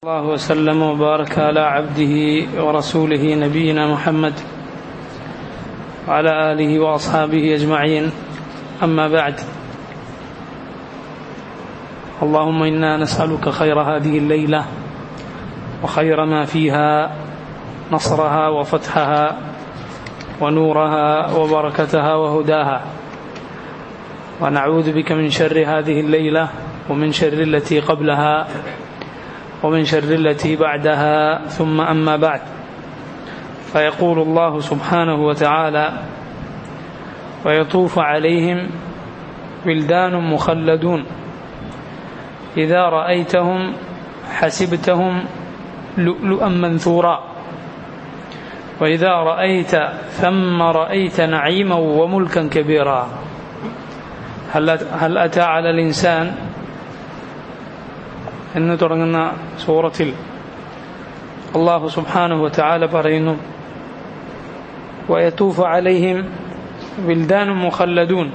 الله وسلم وبارك على عبده ورسوله نبينا محمد وعلى آله وأصحابه أجمعين أما بعد اللهم إنا نسألك خير هذه الليلة وخير ما فيها نصرها وفتحها ونورها وبركتها وهداها ونعوذ بك من شر هذه الليلة ومن شر التي قبلها ومن شر التي بعدها ثم أما بعد فيقول الله سبحانه وتعالى ويطوف عليهم ولدان مخلدون إذا رأيتهم حسبتهم لؤلؤا منثورا وإذا رأيت ثم رأيت نعيما وملكا كبيرا هل هل أتى على الإنسان എന്ന് തുടങ്ങുന്ന സൂറത്തിൽ അള്ളാഹു സുബ്ഹാനഹു വതആല പറയുന്നു വയതൂഫു അലൈഹിം വിൽദാനും മുഖല്ലദൂൻ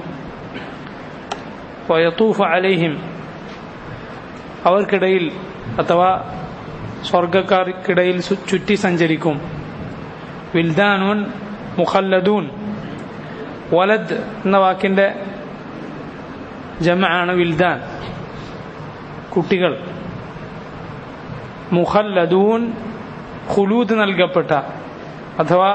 വയതൂഫു അലൈഹിം അവർക്കിടയിൽ അഥവാ സ്വർഗക്കാർക്കിടയിൽ ചുറ്റി സഞ്ചരിക്കും വിൽദാനുൻ മുഖല്ലദൂൻ വലദ് എന്ന വാക്കിന്റെ ജമാണ് വിൽദാൻ കുട്ടികൾ മുഖല്ലദൂൻ ഖുലൂദ് നൽകപ്പെട്ട അഥവാ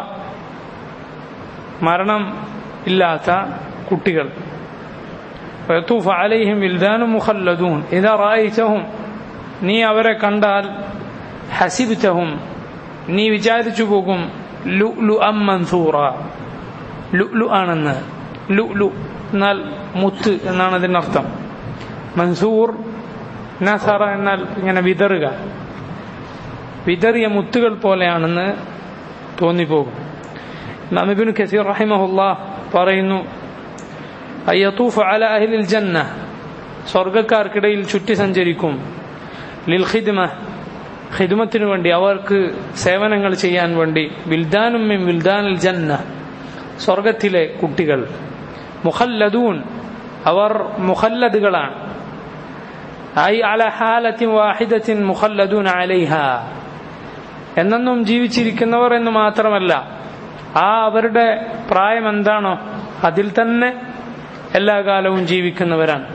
മരണം ഇല്ലാത്ത കുട്ടികൾ ويطوف عليهم ولدان مخلدون إذا رأيتهم നീ അവരെ കണ്ടാൽ ഹസിബ്തഹും നീ വിചാരിച്ചു പോകും ലു ലു അം മൻസൂറ ലു ലു ആണെന്ന് ലു ലു എന്നാൽ മുത്ത് എന്നാണ് അതിൻ്റെ അർത്ഥം മൻസൂർ നസറ എന്നാൽ ഇങ്ങനെ വിതറുക വിതറിയ മുത്തുകൾ പോലെയാണെന്ന് തോന്നിപ്പോകും നമിബിൻ കസീർ റഹിമഹുല്ല പറയുന്നു അയ്യത്തൂഫ് അല അഹിലിൽ ജന്ന സ്വർഗക്കാർക്കിടയിൽ ചുറ്റി സഞ്ചരിക്കും ലിൽ ഖിദ്മ ഖിദ്മത്തിനു വേണ്ടി അവർക്ക് സേവനങ്ങൾ ചെയ്യാൻ വേണ്ടി വിൽദാനും മിൻ വിൽദാനിൽ ജന്ന സ്വർഗത്തിലെ കുട്ടികൾ മുഖല്ലദൂൻ അവർ മുഖല്ലദുകളാണ് ഐ അല ഹാലത്തിൻ വാഹിദത്തിൻ മുഖല്ലദൂൻ അലൈഹ എന്നെന്നും ജീവിച്ചിരിക്കുന്നവർ എന്ന് മാത്രമല്ല ആ അവരുടെ പ്രായം എന്താണോ അതിൽ തന്നെ എല്ലാ കാലവും ജീവിക്കുന്നവരാണ്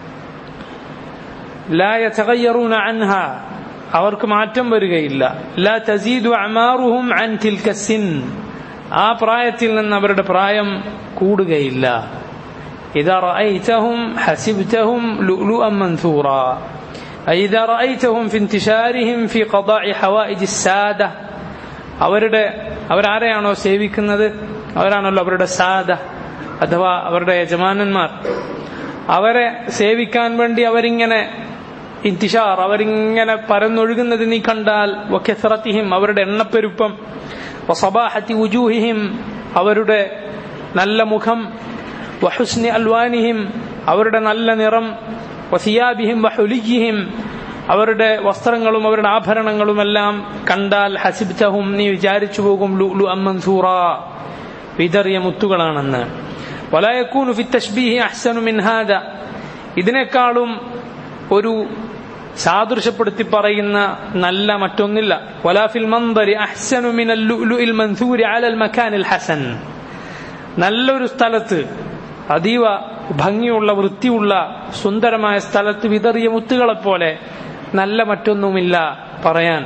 ലാ യതഗയ്യറൂന അൻഹ അവർക്ക് മാറ്റം വരികയില്ല ലാ തസീദു അമാറുഹും അൻ തിൽക സിൻ ആ പ്രായത്തിൽ നിന്ന് അവരുടെ പ്രായം കൂടുകയില്ല إذا رأيتهم حسبتهم لؤلؤا منثورا أي إذا رأيتهم في انتشارهم في قضاء حوائج السادة അവരുടെ അവരാരെയാണോ സേവിക്കുന്നത് അവരാണല്ലോ അവരുടെ സാദ അഥവാ അവരുടെ യജമാനന്മാർ അവരെ സേവിക്കാൻ വേണ്ടി അവരിങ്ങനെ ഇന്തിഷാർ അവരിങ്ങനെ പരന്നൊഴുകുന്നത് നീ കണ്ടാൽ വഖെസറത്തിഹിം അവരുടെ എണ്ണപ്പെരുപ്പം വസബാഹത്തി ഉജൂഹിഹിം അവരുടെ നല്ല മുഖം വഹുസ്നി അൽവാനിഹിം അവരുടെ നല്ല നിറം വസിയാബിഹിം വഹുലിജിഹിം അവരുടെ വസ്ത്രങ്ങളും അവരുടെ ആഭരണങ്ങളുമെല്ലാം കണ്ടാൽ ഹസിബ്തഹും നീ വിചാരിച്ചു പോകും ലുലു അമ്മൻസൂറ വിതറിയ മുത്തുകളാണെന്ന് വലായക്കൂനു ഫി തഷ്ബീഹി അഹ്സനു മിൻ ഹാദ ഇതിനേക്കാളും ഒരു സാദൃശ്യപ്പെടുത്തി പറയുന്ന നല്ല മറ്റൊന്നില്ല വലാഫിൽ മന്ദരി അഹ്സനു മിനൽ ലുലുഇൽ മൻസൂരി അലൽ മക്കാനിൽ ഹസൻ നല്ലൊരു സ്ഥലത്ത് അതീവ ഭംഗിയുള്ള വൃത്തിയുള്ള സുന്ദരമായ സ്ഥലത്ത് വിതറിയ മുത്തുകളെപ്പോലെ നല്ല മറ്റൊന്നുമില്ല പറയാൻ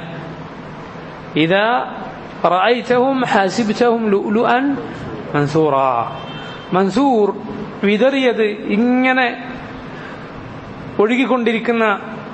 ഇതാ റഅയ്തഹും ഹസിബ്തഹും ലുഅൻ മൻസൂറ മൻസൂർ വിതറിയത് ഇങ്ങനെ ഒഴുകിക്കൊണ്ടിരിക്കുന്ന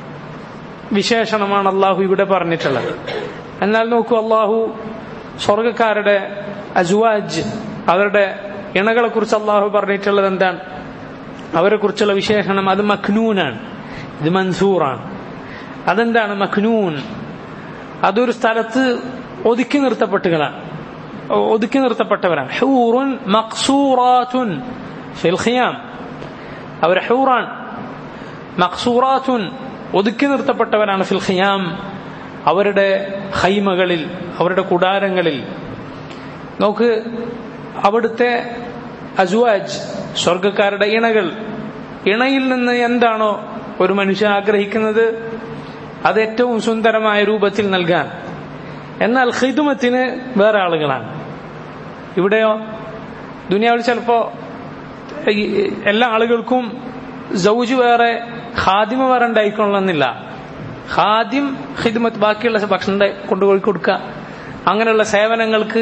വിശേഷണമാണ് അള്ളാഹു ഇവിടെ പറഞ്ഞിട്ടുള്ളത് എന്നാൽ നോക്കൂ അള്ളാഹു സ്വർഗക്കാരുടെ അജുവാജ് അവരുടെ ഇണകളെ കുറിച്ച് അള്ളാഹു പറഞ്ഞിട്ടുള്ളത് എന്താണ് അവരെ കുറിച്ചുള്ള വിശേഷണം അത് മഖ്നൂനാണ് ഇത് മൻസൂറാണ് അതെന്താണ് മഖ്നൂൻ അതൊരു സ്ഥലത്ത് ഒതുക്കി നിർത്തപ്പെട്ടുകളാണ് ഒതുക്കി നിർത്തപ്പെട്ടവരാണ് ഹൂറുൻ മക്സൂറാത്തുൻ ഫിൽ ഖിയാം അവർ ഹൂറാൻ മക്സൂറാത്തുൻ ഒതുക്കി നിർത്തപ്പെട്ടവരാണ് ഫിൽ ഖിയാം അവരുടെ ഹൈമകളിൽ അവരുടെ കുടാരങ്ങളിൽ നോക്ക് അവിടുത്തെ അസുവാജ് സ്വർഗക്കാരുടെ ഇണകൾ ഇണയിൽ നിന്ന് എന്താണോ ഒരു മനുഷ്യൻ ആഗ്രഹിക്കുന്നത് അത് ഏറ്റവും സുന്ദരമായ രൂപത്തിൽ നൽകാൻ എന്നാൽ ഹിദുമത്തിന് വേറെ ആളുകളാണ് ഇവിടെയോ ദുനിയാവിൽ ചിലപ്പോ ഈ എല്ലാ ആളുകൾക്കും സൗജ് വേറെ ഖാദിമ വേറെ ഉണ്ടായിക്കൊള്ളണമെന്നില്ല ഖാദിം ഹിദ്മത്ത് ബാക്കിയുള്ള ഭക്ഷണം കൊണ്ടുപോയി കൊടുക്കുക അങ്ങനെയുള്ള സേവനങ്ങൾക്ക്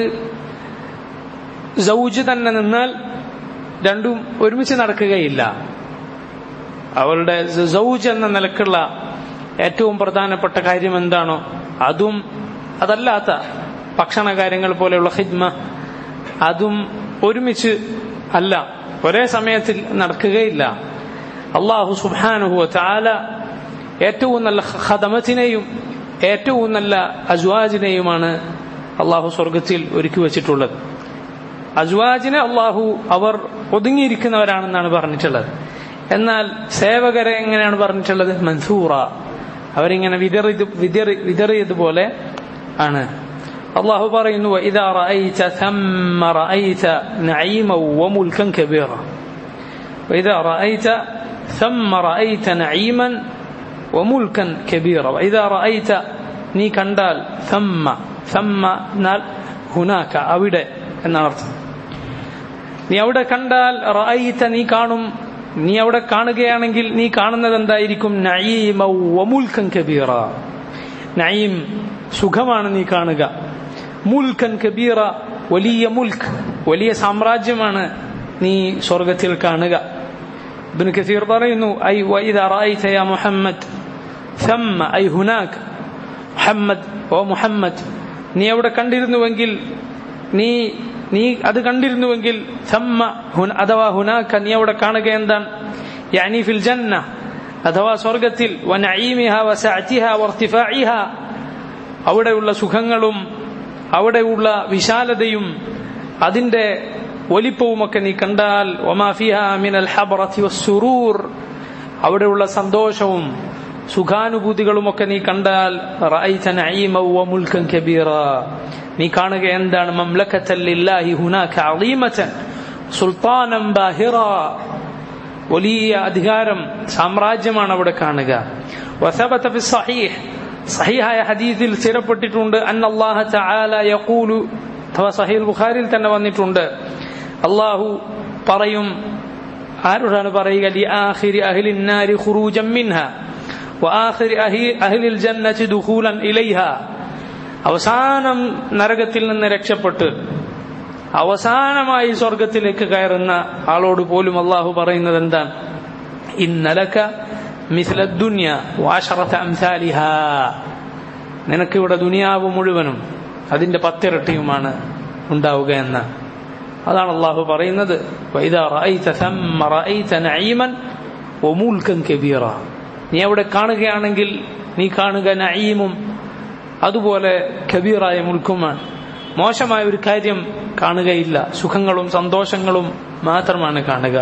സൗജ് തന്നെ നിന്നാൽ രണ്ടും ഒരുമിച്ച് നടക്കുകയില്ല അവളുടെ സൗജ് എന്ന നിലക്കുള്ള ഏറ്റവും പ്രധാനപ്പെട്ട കാര്യം എന്താണോ അതും അതല്ലാത്ത ഭക്ഷണ കാര്യങ്ങൾ പോലെയുള്ള ഹിദ്മ അതും ഒരുമിച്ച് അല്ല ഒരേ സമയത്തിൽ നടക്കുകയില്ല അള്ളാഹു സുബാനുഹുവ ചാല ഏറ്റവും നല്ല ഖദമത്തിനെയും ഏറ്റവും നല്ല അജ്വാജിനെയുമാണ് അള്ളാഹു സ്വർഗത്തിൽ ഒരുക്കി വച്ചിട്ടുള്ളത് അജ്വാജിനെ അള്ളാഹു അവർ ഒതുങ്ങിയിരിക്കുന്നവരാണെന്നാണ് പറഞ്ഞിട്ടുള്ളത് എന്നാൽ സേവകരെ എങ്ങനെയാണ് പറഞ്ഞിട്ടുള്ളത് മൻസൂറ അവരിങ്ങനെ വിതറി വിതറി വിതറിയതുപോലെ ആണ് അള്ളാഹു പറയുന്നു إذا رأيت ثم رأيت نعيما وملكا كبيرا وإذا رأيت ثم رأيت نعيما وملكا كبيرا وإذا رأيت നീ കണ്ടാൽ ثم ثم എന്നാൽ ഹുനാക്ക അവിടെ എന്നാണ് അർത്ഥം നീ അവിടെ കണ്ടാൽ റഅയ്ത നീ കാണും നീ അവിടെ കാണുകയാണെങ്കിൽ നീ കാണുന്നത് എന്തായിരിക്കും നഈമ വമുൽക്കൻ കബീറ നഈം സുഖമാണ് നീ കാണുക മുൽക്കൻ കബീറ വലിയ മുൽക്ക് വലിയ സാമ്രാജ്യമാണ് നീ സ്വർഗത്തിൽ കാണുക ഇബ്നു കസീർ പറയുന്നു ഐ വഇദ റഅയ്ത യാ മുഹമ്മദ് ثم ഐ ഹുനാക് മുഹമ്മദ് ഓ മുഹമ്മദ് നീ അവിടെ കണ്ടിരുന്നുവെങ്കിൽ നീ നീ അത് കണ്ടിരുന്നുവെങ്കിൽ സമ്മ അഥവാ ഹുനാക്ക നീ അവിടെ കാണുക എന്താണ് യാനി ഫിൽ ജന്ന അഥവാ സ്വർഗത്തിൽ വനഈമിഹ വസഅതിഹ വർത്തിഫാഇഹ അവിടെയുള്ള സുഖങ്ങളും അവിടെയുള്ള വിശാലതയും അതിന്റെ വലിപ്പവുമൊക്കെ നീ കണ്ടാൽ ഒമാ ഫിഹ മിനൽ ഹബറത്തി വസ്സുറൂർ അവിടെയുള്ള സന്തോഷവും സുഖാനുഭൂതികളുമൊക്കെ നീ കണ്ടാൽ റഅയ്ത നഈമ വമുൽക്കൻ കബീറ നീ കാണുക എന്താണ് മംലക്കത്തല്ലാഹി ഹുനാക അളീമതൻ സുൽത്താനം ബാഹിറ വലിയ അധികാരം സാമ്രാജ്യമാണ് അവിടെ കാണുക വസബത ഫി സഹീഹ് സഹീഹായ ഹദീസിൽ സ്ഥിരപ്പെട്ടിട്ടുണ്ട് അന്നല്ലാഹ തആല യഖൂലു അഥവാ സഹീൽ ബുഖാരിയിൽ തന്നെ വന്നിട്ടുണ്ട് അള്ളാഹു പറയും ആരോടാണ് പറയുക ലി ആഖിരി അഹ്ലിൻ നാരി ഖുറൂജൻ മിൻഹ وآخر أهل الجنة دخولا إليها അവസാനം നരകത്തിൽ നിന്ന് രക്ഷപ്പെട്ട് അവസാനമായി സ്വർഗത്തിലേക്ക് കയറുന്ന ആളോട് പോലും അള്ളാഹു പറയുന്നത് എന്താണ് ഇന്നലക്ക മിസ്ലദ്ദുന്യ വാഷറത്ത് അംസാലിഹ നിനക്കിവിടെ ദുനിയാവ് മുഴുവനും അതിന്റെ പത്തിരട്ടിയുമാണ് ഉണ്ടാവുക എന്ന് അതാണ് അള്ളാഹു പറയുന്നത് നീ അവിടെ കാണുകയാണെങ്കിൽ നീ കാണുക നഈമും അതുപോലെ കബീറായ മുൽക്കുമാണ് മോശമായ ഒരു കാര്യം കാണുകയില്ല സുഖങ്ങളും സന്തോഷങ്ങളും മാത്രമാണ് കാണുക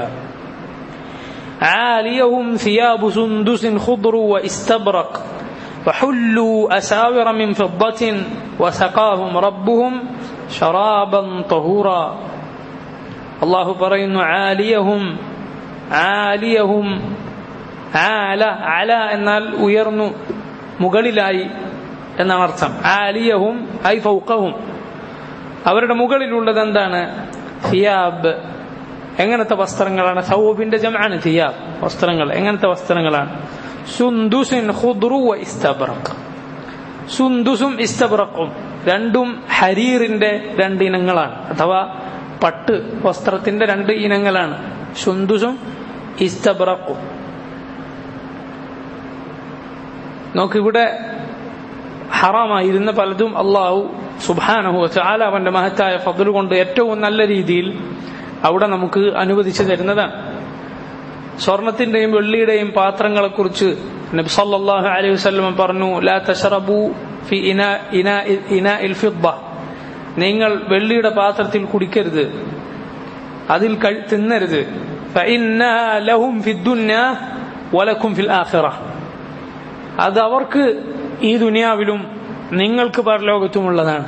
عاليهم ثياب سندس خضر واستبرق وحلوا أساور من فضة وسقاهم ربهم شرابا طهورا الله برين عاليهم عاليهم ആല അല എന്നാൽ ഉയർന്നു മുകളിലായി എന്നാണ് അർത്ഥം ആലിയഹും ഐ ഫൗക്കഹും അവരുടെ മുകളിലുള്ളത് എന്താണ് സിയാബ് എങ്ങനത്തെ വസ്ത്രങ്ങളാണ് സൗബിന്റെ ജമാണ് സിയാബ് വസ്ത്രങ്ങൾ എങ്ങനത്തെ വസ്ത്രങ്ങളാണ് സുന്ദുസിൻ ഖുദ്റു വ ഇസ്തബ്രഖ് സുന്ദുസും ഇസ്തബ്രഖും രണ്ടും ഹരീറിന്റെ രണ്ട് ഇനങ്ങളാണ് അഥവാ പട്ട് വസ്ത്രത്തിന്റെ രണ്ട് ഇനങ്ങളാണ് സുന്ദുസും ഇസ്തബ്രഖും നോക്കിവിടെ ഹറാമായിരുന്ന പലതും അള്ളാഹു സുബാനഹു ചാല അവന്റെ മഹത്തായ ഫضൽ കൊണ്ട് ഏറ്റവും നല്ല രീതിയിൽ അവിടെ നമുക്ക് അനുവദിച്ചു തരുന്നതാണ് സ്വർണത്തിന്റെയും വെള്ളിയുടെയും പാത്രങ്ങളെ കുറിച്ച് നബി സല്ലല്ലാഹു അലൈഹി വസല്ലം പറഞ്ഞു ലാ തശറബു ഫി ഇനാ ഇനാ ഇനാ ഇൽ ഫിദ്ദ നിങ്ങൾ വെള്ളിയുടെ പാത്രത്തിൽ കുടിക്കരുത് അതിൽ തിന്നരുത് فإنها لهم في الدنيا ولكم في الآخرة അത് അവർക്ക് ഈ ദുനിയാവിലും നിങ്ങൾക്ക് പരലോകത്തുമുള്ളതാണ്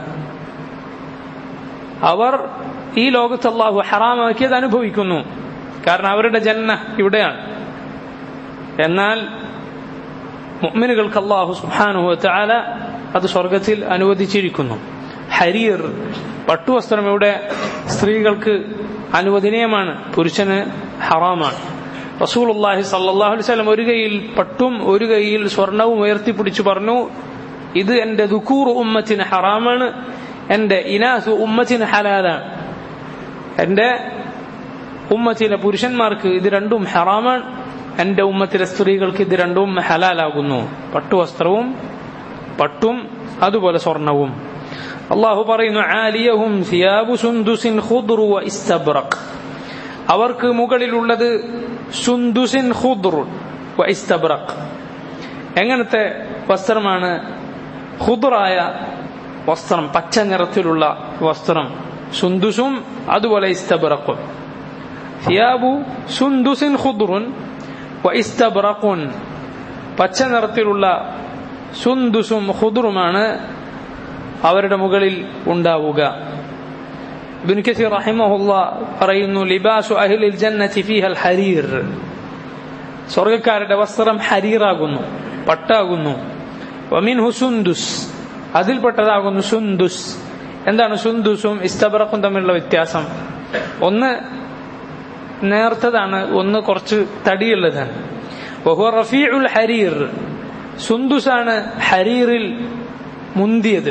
അവർ ഈ ലോകത്ത് അള്ളാഹു ഹറാമാക്കിയത് അനുഭവിക്കുന്നു കാരണം അവരുടെ ജന്മ ഇവിടെയാണ് എന്നാൽ മുഅ്മിനുകൾക്ക് അള്ളാഹു സുബ്ഹാനഹു വതആല അത് സ്വർഗത്തിൽ അനുവദിച്ചിരിക്കുന്നു ഹരീർ പട്ടുവസ്ത്രം ഇവിടെ സ്ത്രീകൾക്ക് അനുവദനീയമാണ് പുരുഷന് ഹറാമാണ് റസൂലുള്ളാഹി സല്ലല്ലാഹു അലൈഹി വസല്ലം ഒരു കൈയിൽ പട്ടും ഒരു കൈയിൽ സ്വർണവും ഉയർത്തിപ്പിടിച്ചു പറഞ്ഞു ഇത് എന്റെ ദുക്കൂർ ഉമ്മത്തിന് ഹറാമാണ് എന്റെ ഇനാസ് ഉമ്മത്തിന് ഹലാലാണ് എന്റെ ഉമ്മത്തിലെ പുരുഷന്മാർക്ക് ഇത് രണ്ടും ഹറാമാണ് എന്റെ ഉമ്മത്തിലെ സ്ത്രീകൾക്ക് ഇത് രണ്ടും ഹലാലാകുന്നു പട്ടുവസ്ത്രവും പട്ടും അതുപോലെ സ്വർണവും അള്ളാഹു പറയുന്നു ആലിയഹും സിയാബു സുന്ദുസിൻ ഖുദ്റു വ ഇസ്തബ്റഖ് അവർക്ക് മുകളിലുള്ളത് സുന്ദുസിൻ ഖുദ്റു വ ഇസ്തബ്റഖ് എങ്ങനത്തെ വസ്ത്രമാണ് ഖുദ്റായ വസ്ത്രം പച്ച നിറത്തിലുള്ള വസ്ത്രം സുന്ദുസും അതുപോലെ ഇസ്തബ്റഖും സിയാബു സുന്ദുസിൻ ഖുദ്റുൻ വ ഇസ്തബ്റഖുൻ പച്ച നിറത്തിലുള്ള സുന്ദുസും ഖുദ്റുമാണ് അവരുടെ മുകളിൽ ഉണ്ടാവുക ഇബ്നു കസീർ റഹിമഹുല്ല പറയുന്നു ലിബാസു അഹ്ലിൽ ജന്നതി ഫീഹൽ ഹരീർ സ്വർഗക്കാരുടെ വസ്ത്രം ഹരീറാകുന്നു പട്ടാകുന്നു വമിൻഹു സുന്ദുസ് അതിൽപ്പെട്ടതാകുന്നു സുന്ദുസ് എന്താണ് സുന്ദുസും ഇസ്തബറക്കും തമ്മിലുള്ള വ്യത്യാസം ഒന്ന് നേർത്തതാണ് ഒന്ന് കുറച്ച് തടിയുള്ളതാണ് വഹുവ റഫീഉൽ ഹരീർ സുന്ദുസാണ് ഹരീറിൽ മുന്തിയത്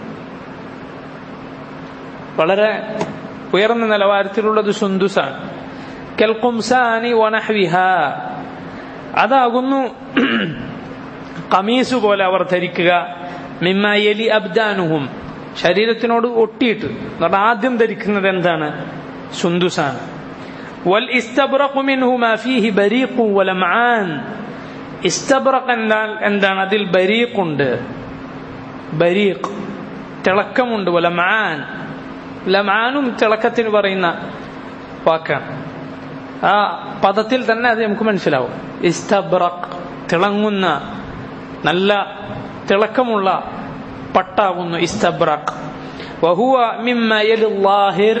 വളരെ ഉയർന്ന നിലവാരത്തിലുള്ളത് സുന്ദുസാണ് കെൽക്കുംസാനി വനഹ്വിഹ അതാകുന്നു കമീസ് പോലെ അവർ ധരിക്കുക മിമ്മ എലി അബ്ദാനുഹും ശരീരത്തിനോട് ഒട്ടിയിട്ട് പറഞ്ഞാൽ ആദ്യം ധരിക്കുന്നത് എന്താണ് സുന്ദുസാണ് വൽ ഇസ്തബ്റഖു മിൻഹു മാ ഫീഹി ബരീഖു വലമആൻ ഇസ്തബ്റഖ് എന്നാൽ എന്താണ് അതിൽ ബരീഖുണ്ട് ബരീഖ് തിളക്കമുണ്ട് വലമാൻ ലമാനും തിളക്കത്തിന് പറയുന്ന വാക്കാണ് ആ പദത്തിൽ തന്നെ അത് നമുക്ക് മനസ്സിലാവും ഇസ്തബ്രഖ് തിളങ്ങുന്ന നല്ല തിളക്കമുള്ള പട്ടാകുന്നു ഇസ്തബ്രഖ് വഹുവ മിമ്മ യലുല്ലാഹിർ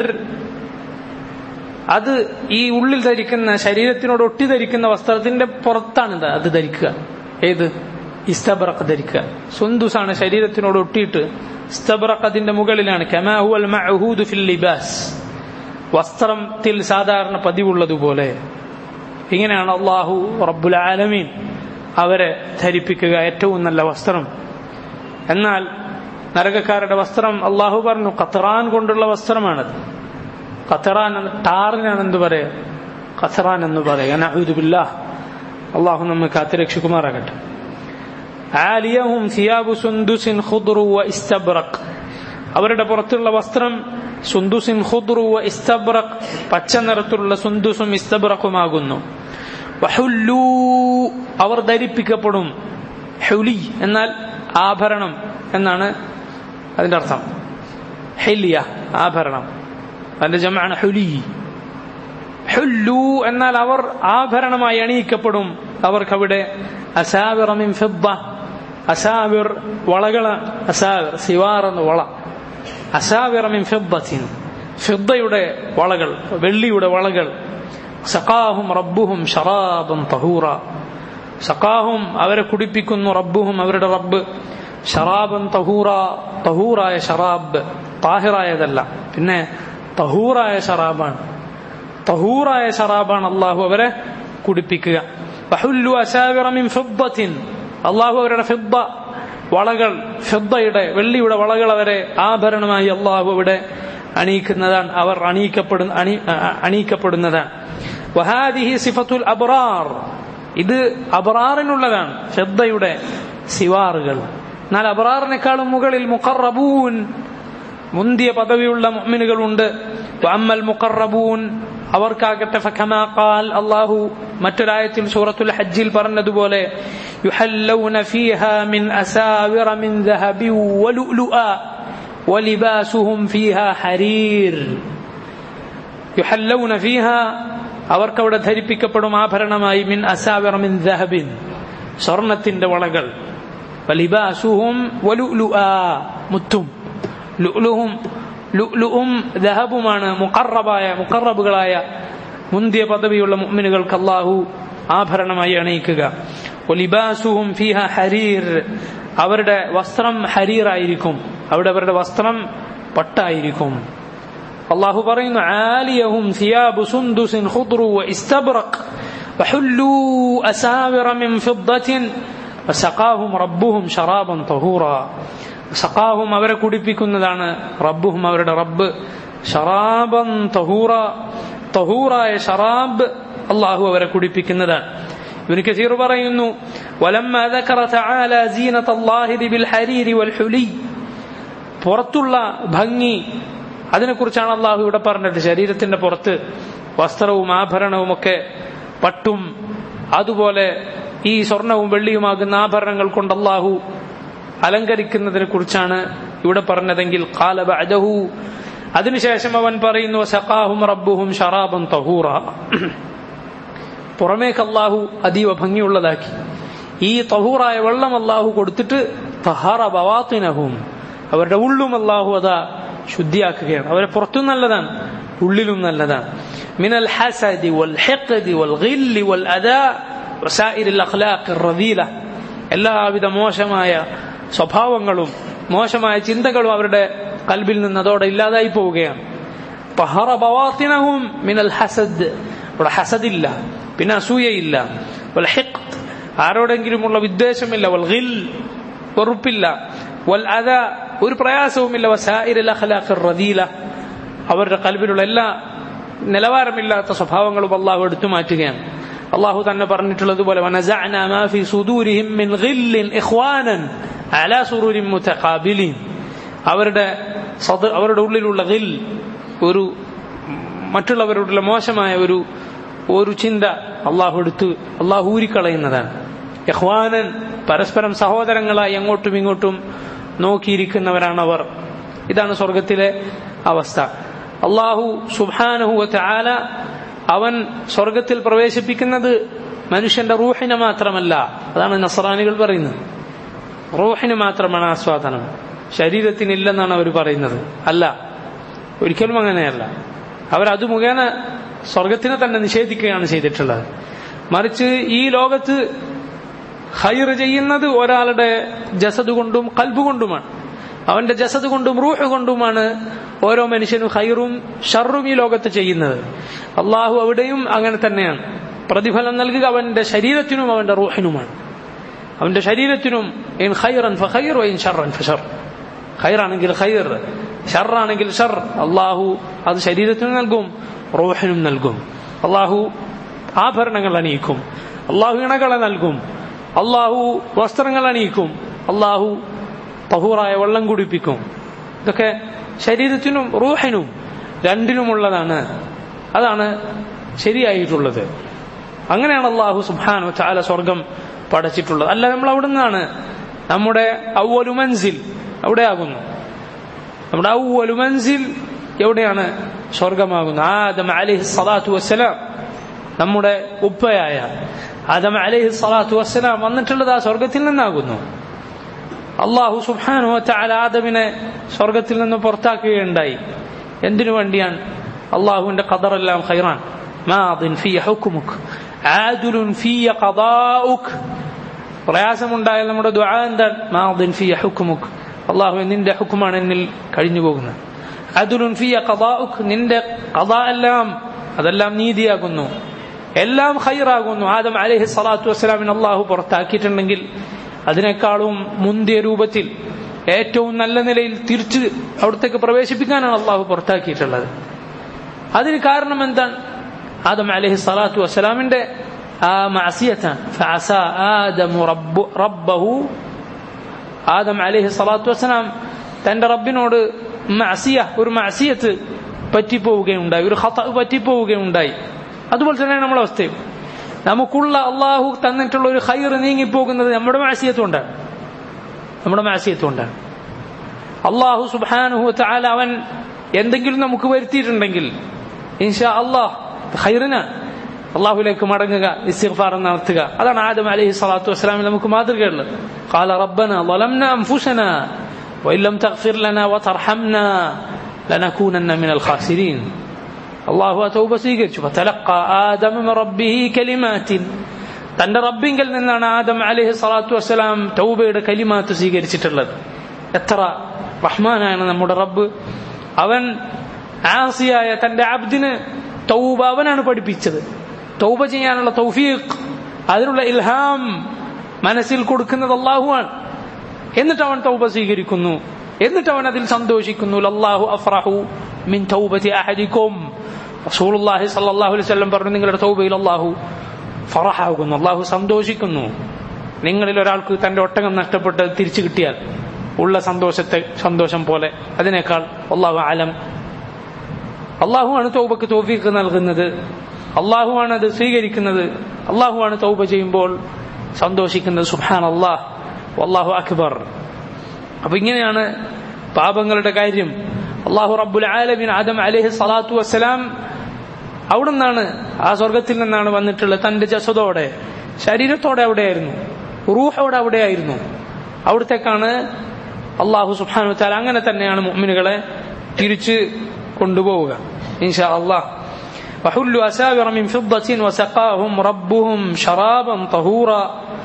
അത് ഈ ഉള്ളിൽ ധരിക്കുന്ന ശരീരത്തിനോട് ഒട്ടി ധരിക്കുന്ന വസ്ത്രത്തിന്റെ പുറത്താണ് ഇത് അത് ധരിക്കുക ഏത് ഇസ്തബ്രഖ് ധരിക്കുക സുന്ദുസാണ് ശരീരത്തിനോട് ഒട്ടിയിട്ട് ഇസ്തബ്രഖ് അതിന്റെ മുകളിലാണ് കമാഹുൽ മഅഹൂദു ഫിൽ ലിബാസ് വസ്ത്രത്തിൽ സാധാരണ പതിവുള്ളതുപോലെ ഇങ്ങനെയാണ് അള്ളാഹു റബ്ബുൽ ആലമീൻ അവരെ ധരിപ്പിക്കുക ഏറ്റവും നല്ല വസ്ത്രം എന്നാൽ നരകക്കാരുടെ വസ്ത്രം അള്ളാഹു പറഞ്ഞു ഖത്തറാൻ കൊണ്ടുള്ള വസ്ത്രമാണത് ഖത്തറാൻ ടാറിനാണ് എന്ത് പറയാ ഖത്തറാൻ എന്ന് പറയാ അള്ളാഹു നമ്മെ കാത്തുരക്ഷിക്കുമാറാകട്ടെ ആലിയഹും സിയാബു സുന്ദുസിൻ ഖുദ്റു വ ഇസ്തബ്റഖ് അവരുടെ പുറത്തുള്ള വസ്ത്രം സുന്ദുസിൻ ഖുദ്റു വ ഇസ്തബ്റഖ് പച്ച നിറത്തിലുള്ള സുന്ദുസും ഇസ്തബ്റഖുമാകുന്നു വഹുല്ലൂ അവർ ധരിപ്പിക്കപ്പെടും ഹുലി എന്നാൽ ആഭരണം എന്നാണ് അതിന്റെ അർത്ഥം ഹെലിയ ആഭരണം അതിന്റെ ജമാണ് ഹുലി ഹുല്ലു എന്നാൽ അവർ ആഭരണമായി അണിയിക്കപ്പെടും അവർക്കവിടെ അസാവിറമിൻ ഫിദ്ദ അസാവിർ വളകള അസാവിർ സിവാർ എന്ന വള അസാവിറമിൻ ഫിദ്ദത്തിൻ ഫിദ്ദയുടെ വളകൾ വെള്ളിയുടെ വളകൾ സഖാഹും റബ്ബുഹും ഷറാബൻ തഹൂറ സഖാഹും അവരെ കുടിപ്പിക്കുന്നു റബ്ബുഹും അവരുടെ റബ്ബ് ഷറാബൻ തഹൂറ തഹൂറായ ഷറാബ് താഹിറായതല്ല പിന്നെ തഹൂറായ ഷറാബാണ് തഹൂറായ ഷറാബാണ് അള്ളാഹു അവരെ കുടിപ്പിക്കുക വഹുല്ലു അസാവിറ മിൻ ഫിദ്ദത്തിൻ അള്ളാഹു അവരുടെ ഫിദ്ദ വളകൾ ഫിദ്ദയുടെ വെള്ളിയുടെ വളകൾ അവരെ ആഭരണമായി അള്ളാഹു ഇവിടെ അണിയിക്കുന്നതാണ് അവർ അണിയിക്കപ്പെടുന്ന അണി അണിയിക്കപ്പെടുന്നതാണ് വഹാദിഹി സിഫത്തുൽ അബ്റാർ ഇത് അബ്റാറിനുള്ളതാണ് ഫിദ്ദയുടെ സിവാറുകൾ എന്നാൽ അബ്റാറിനേക്കാളും മുകളിൽ മുഖറബൂൻ മുന്തിയ പദവിയുള്ള മുഅ്മിനുകളുണ്ട് വഅമ്മൽ മുഖറബൂൻ അവർക്കാകട്ടെ ഫഖമാ ഖാൽ അല്ലാഹു മറ്റൊരായത്തിൽ സൂറത്തുൽ ഹജ്ജിൽ പറഞ്ഞതുപോലെ യുഹല്ലൗന ഫീഹാ മിൻ അസാവിറ മിൻ ദഹബിൻ വലുഅലുഅ വലിബാസുഹും ഫീഹാ ഹരീർ യുഹല്ലൗന ഫീഹാ അവർക്കവിടെ ധരിപ്പിക്കപ്പെടും ആഭരണമായി മിൻ അസാവിറ മിൻ ദഹബിൻ സ്വർണത്തിന്റെ വളകൾ വലിബാസുഹും വലുഅലുഅ മുത്തും ലുഅലുഹും ലുഅലുഉം ദഹബുമാണ് മുഖറബായ മുഖറബുകളായ മുന്തിയ പദവിയുള്ള മുഅ്മിനുകൾക്ക് അല്ലാഹു ആഭരണമായി അണിയിക്കുക ഒലിബാസുഹും ഫിഹ ഹരീർ അവരുടെ വസ്ത്രം ഹരീറായിരിക്കും അവിടെ അവരുടെ വസ്ത്രം പട്ടായിരിക്കും അള്ളാഹു പറയുന്നു ആലിയഹും സിയാബു സുന്ദുസിൻ ഖുദ്റു വഇസ്തബ്റഖ് വഹുല്ലു അസാവിറ മിൻ ഫിദ്ദത്തിൻ വസഖാഹും റബ്ബുഹും ശറാബൻ തഹൂറ സഖാഹും അവരെ കുടിപ്പിക്കുന്നതാണ് റബ്ബുഹും അവരുടെ റബ്ബ് ഷറാബൻ തഹൂറ തഹൂറായ ഷറാബ് അള്ളാഹു അവരെ കുടിപ്പിക്കുന്നതാണ് ഇബ്നു കസീർ പറയുന്നു ولما ذكر تعالى زينة الظاهر بالحرير والحلي പുറത്തുള്ള ഭംഗി അതിനെക്കുറിച്ചാണ് അള്ളാഹു ഇവിടെ പറഞ്ഞത് ശരീരത്തിന്റെ പുറത്ത് വസ്ത്രവും ആഭരണവും ഒക്കെ പട്ടും അതുപോലെ ഈ സ്വർണവും വെള്ളിയുമാകുന്ന ആഭരണങ്ങൾ കൊണ്ട് അള്ളാഹു അലങ്കരിക്കുന്നതിനെ കുറിച്ചാണ് ഇവിടെ പറഞ്ഞതെങ്കിൽ കാലബ അജഹു അതിനുശേഷം അവൻ പറയുന്നു സഖാഹും റബ്ബുഹും ഷറാബും തഹൂറ പുറമേക്ക് അള്ളാഹു അതീവ ഭംഗിയുള്ളതാക്കി ഈ തഹൂറായ വെള്ളം അള്ളാഹു കൊടുത്തിട്ട് തഹാറ ബവാത്തിനഹും അവരുടെ ഉള്ളും അള്ളാഹു അതാ ശുദ്ധിയാക്കുകയാണ് അവരെ പുറത്തും നല്ലതാണ് ഉള്ളിലും നല്ലതാണ് മിനൽ ഹസദി വൽ ഹിഖദി വൽ ഗില്ലി വൽ അദാ വസായിരിൽ അഖ്ലാഖിർ റദീല എല്ലാവിധ മോശമായ സ്വഭാവങ്ങളും മോശമായ ചിന്തകളും അവരുടെ കൽബിൽ നിന്ന് അതോടെ ഇല്ലാതായി പോവുകയാണ് തഹറ ബവാത്തിനഹും മിനൽ ഹസദ് ഇവിടെ ഹസദില്ല പിന്നെ അസൂയയില്ല വൽ ഹിഖ് ആരോടെങ്കിലുമുള്ള വിദ്വേഷമില്ല വൽ ഗിൽ വെറുപ്പില്ല വൽ അദ ഒരു പ്രയാസവുമില്ല വസായിരിൽ അഖ്ലാഖിർ റദീല അവരുടെ കൽബിലുള്ള എല്ലാ നിലവാരമില്ലാത്ത സ്വഭാവങ്ങളും അള്ളാഹു എടുത്തു മാറ്റുകയാണ് അള്ളാഹു തന്നെ പറഞ്ഞിട്ടുള്ളത് പോലെ വനസഅനാ മാ ഫീ സുദൂരിഹിം മിൻ ഗില്ലിൻ ഇഖ്വാനൻ അലാ സുറൂരിൻ മുതഖാബിലിൻ അവരുടെ സദ- അവരുടെ ഉള്ളിലുള്ള ഗിൽ ഒരു മറ്റുള്ളവരോടുള്ള മോശമായ ഒരു ഒരു ചിന്ത അള്ളാഹു എടുത്ത് അള്ളാഹു ഊരിക്കളയുന്നതാണ് യഹ്വാനൻ പരസ്പരം സഹോദരങ്ങളായി അങ്ങോട്ടും ഇങ്ങോട്ടും നോക്കിയിരിക്കുന്നവരാണ് അവർ ഇതാണ് സ്വർഗത്തിലെ അവസ്ഥ അള്ളാഹു സുബാനഹുവത്ത് ആല അവൻ സ്വർഗത്തിൽ പ്രവേശിപ്പിക്കുന്നത് മനുഷ്യന്റെ റൂഹിനെ മാത്രമല്ല അതാണ് നസറാനികൾ പറയുന്നത് റൂഹിന് മാത്രമാണ് ആസ്വാദനം ശരീരത്തിനില്ലെന്നാണ് അവർ പറയുന്നത് അല്ല ഒരിക്കലും അങ്ങനെയല്ല അവരത് മുഖേന സ്വർഗത്തിനെ തന്നെ നിഷേധിക്കുകയാണ് ചെയ്തിട്ടുള്ളത് മറിച്ച് ഈ ലോകത്ത് ഹൈർ ചെയ്യുന്നത് ഒരാളുടെ ജസദ് കൊണ്ടും കൽബ് കൊണ്ടുമാണ് അവന്റെ ജസദ് കൊണ്ടും റൂഹ് കൊണ്ടുമാണ് ഓരോ മനുഷ്യനും ഹൈറും ഷറും ഈ ലോകത്ത് ചെയ്യുന്നത് അള്ളാഹു അവിടെയും അങ്ങനെ തന്നെയാണ് പ്രതിഫലം നൽകുക അവന്റെ ശരീരത്തിനും അവന്റെ റൂഹിനുമാണ് അവന്റെ ശരീരത്തിനും ഇൻ ഖൈറൻ ഫഖൈർ വഇൻ ഷർറൻ ഫഷർ ഖൈറാണെങ്കിൽ ഖൈർ ഷർറാണെങ്കിൽ ഷർ അള്ളാഹു അത് ശരീരത്തിനും നൽകും റൂഹിനും നൽകും അള്ളാഹു ആഭരണങ്ങൾ അണിയിക്കും അള്ളാഹു ഇണകളെ നൽകും അള്ളാഹു വസ്ത്രങ്ങൾ അണിയിക്കും അള്ളാഹു തഹൂറായ വെള്ളം കുടിപ്പിക്കും ഇതൊക്കെ ശരീരത്തിനും റൂഹിനും രണ്ടിനുമുള്ളതാണ് അതാണ് ശരിയായിട്ടുള്ളത് അങ്ങനെയാണ് അള്ളാഹു സുബാനു ചാല സ്വർഗം പടച്ചിട്ടുള്ളത് അല്ല നമ്മൾ അവിടെ നിന്നാണ് നമ്മുടെ ഔവലു മൻസിൽ അവിടെ ആകുന്നു നമ്മുടെ ഔവലു മൻസിൽ എവിടെയാണ് സ്വർഗമാകുന്നത് ആദം അലൈഹി സ്വലാത്തു വസ്സലാം നമ്മുടെ ഉപ്പയായ ആദം അലൈഹി സ്വലാത്തു വസ്സലാം വന്നിട്ടുള്ളത് ആ സ്വർഗത്തിൽ നിന്നാകുന്നു അള്ളാഹു സുബാനു ചാല ആദമിനെ സ്വർഗത്തിൽ നിന്ന് പുറത്താക്കുകയുണ്ടായി എന്തിനു വേണ്ടിയാണ് അള്ളാഹുവിന്റെ ഖദറെല്ലാം ഖൈറാൻ മാദിൻ ഫിയ ഹുക്കുമുക്ക് ആദുലുൻ ഫിയ ഖദാഉക് പ്രയാസമുണ്ടായാൽ നമ്മുടെ ദുആ എന്താണ് മാദിൻ ഫിയ ഹുക്കുമുക്ക് അള്ളാഹു നിന്റെ ഹുക്കുമാണ് എന്നിൽ കഴിഞ്ഞു പോകുന്നത് അദുലുൻ ഫിയ ഖദാഉക് നിന്റെ ഖദാ എല്ലാം അതെല്ലാം നീതിയാകുന്നു എല്ലാം ഖൈറാകുന്നു ആദം അലൈഹി സ്വലാത്തു വസ്സലാമിന് അള്ളാഹു പുറത്താക്കിയിട്ടുണ്ടെങ്കിൽ അതിനേക്കാളും മുന്തിയ രൂപത്തിൽ ഏറ്റവും നല്ല നിലയിൽ തിരിച്ച് അവിടത്തേക്ക് പ്രവേശിപ്പിക്കാനാണ് അള്ളാഹു പുറത്താക്കിയിട്ടുള്ളത് അതിന് കാരണം എന്താണ് ആദം അലൈഹി സ്വലാത്തു വസ്സലാമിന്റെ ആ മഅസിയത്താണ് ഫഅസ ആദമു റബ്ബു റബ്ബഹു ആദം അലൈഹി സ്വലാത്തു വസ്സലാം തന്റെ റബ്ബിനോട് മഅസിയ ഒരു മഅസിയത്ത് പറ്റിപ്പോവുകയുണ്ടായി ഒരു ഖത പറ്റിപ്പോവുകയുണ്ടായി അതുപോലെ തന്നെയാണ് നമ്മുടെ അവസ്ഥയും നമുക്കുള്ള അള്ളാഹു തന്നിട്ടുള്ള ഒരു ഹൈർ നീങ്ങിപ്പോകുന്നത് നമ്മുടെ മാസിയത്തുകൊണ്ടാണ് നമ്മുടെ മാസിയത്തുകൊണ്ടാണ് അള്ളാഹു സുബാനുഹു താല അവൻ എന്തെങ്കിലും നമുക്ക് വരുത്തിയിട്ടുണ്ടെങ്കിൽ ഇൻഷാ അള്ളാഹ് ഹൈറിന് അള്ളാഹുലേക്ക് മടങ്ങുക ഇസ്തിഗ്ഫാർ നടത്തുക അതാണ് ആദം അലൈഹി സ്വലാത്തു വസ്സലാമിൽ നമുക്ക് മാതൃകയുള്ളത് قال ربنا ظلمنا أنفسنا وإن لم تغفر لنا وترحمنا لنكونن من الخاسرين الله توبة സ്വീകരിച്ചു فتلقى آدم من ربه كلمات തന്റെ റബ്ബിങ്കിൽ നിന്നാണ് ആദം അലഹി സ്വലാത്തു വസ്സലാം തൗബയുടെ കലിമാത്ത് സ്വീകരിച്ചിട്ടുള്ളത് എത്ര റഹ്മാനാണ് നമ്മുടെ റബ്ബ് അവൻ ആസിയായ തന്റെ അബ്ദിന് തൗബ അവനാണ് പഠിപ്പിച്ചത് തൗബ ചെയ്യാനുള്ള തൗഫീഖ് അതിനുള്ള ഇൽഹാം മനസ്സിൽ കൊടുക്കുന്നത് അള്ളാഹുവാണ് എന്നിട്ട് അവൻ തൗബ സ്വീകരിക്കുന്നു എന്നിട്ട് അവൻ അതിൽ സന്തോഷിക്കുന്നു അല്ലാഹു അഫ്റഹു മിൻ തൗബതി അഹദിക്കും റസൂലുള്ളാഹി സ്വല്ലല്ലാഹു അലൈഹി വസല്ലം പറഞ്ഞു നിങ്ങളുടെ തൗബയിൽ അല്ലാഹു ഫറഹാകുന്നു അല്ലാഹു സന്തോഷിക്കുന്നു നിങ്ങളിൽ ഒരാൾക്ക് തന്റെ ഒട്ടകം നഷ്ടപ്പെട്ട് തിരിച്ചു കിട്ടിയാൽ ഉള്ള സന്തോഷത്തെ സന്തോഷം പോലെ അതിനേക്കാൾ അള്ളാഹു ആലം അള്ളാഹുവാണ് തൗബക്ക് തോഫീക്ക് നൽകുന്നത് അള്ളാഹുവാണ് അത് സ്വീകരിക്കുന്നത് അള്ളാഹുവാണ് തൗബ ചെയ്യുമ്പോൾ സന്തോഷിക്കുന്നത് സുഹാൻ അള്ളാഹ് അള്ളാഹു അക്ബർ അപ്പൊ ഇങ്ങനെയാണ് പാപങ്ങളുടെ കാര്യം അള്ളാഹു റബ്ബുൽ ആലമിൻ ആദം അലഹി സ്വലാത്തു വസ്സലാം അവിടെ നിന്നാണ് ആ സ്വർഗത്തിൽ നിന്നാണ് വന്നിട്ടുള്ളത് തന്റെ ജസദോടെ ശരീരത്തോടെ അവിടെയായിരുന്നു റൂഹോടെ അവിടെയായിരുന്നു അവിടത്തേക്കാണ് അള്ളാഹു സുബാനു താല അങ്ങനെ തന്നെയാണ് മുഅ്മിനുകളെ തിരിച്ച് കൊണ്ടുപോവുക ഇൻഷാ അള്ളാഹ് وحلوا أساور من فضة وسقاهم ربهم شرابا طهورا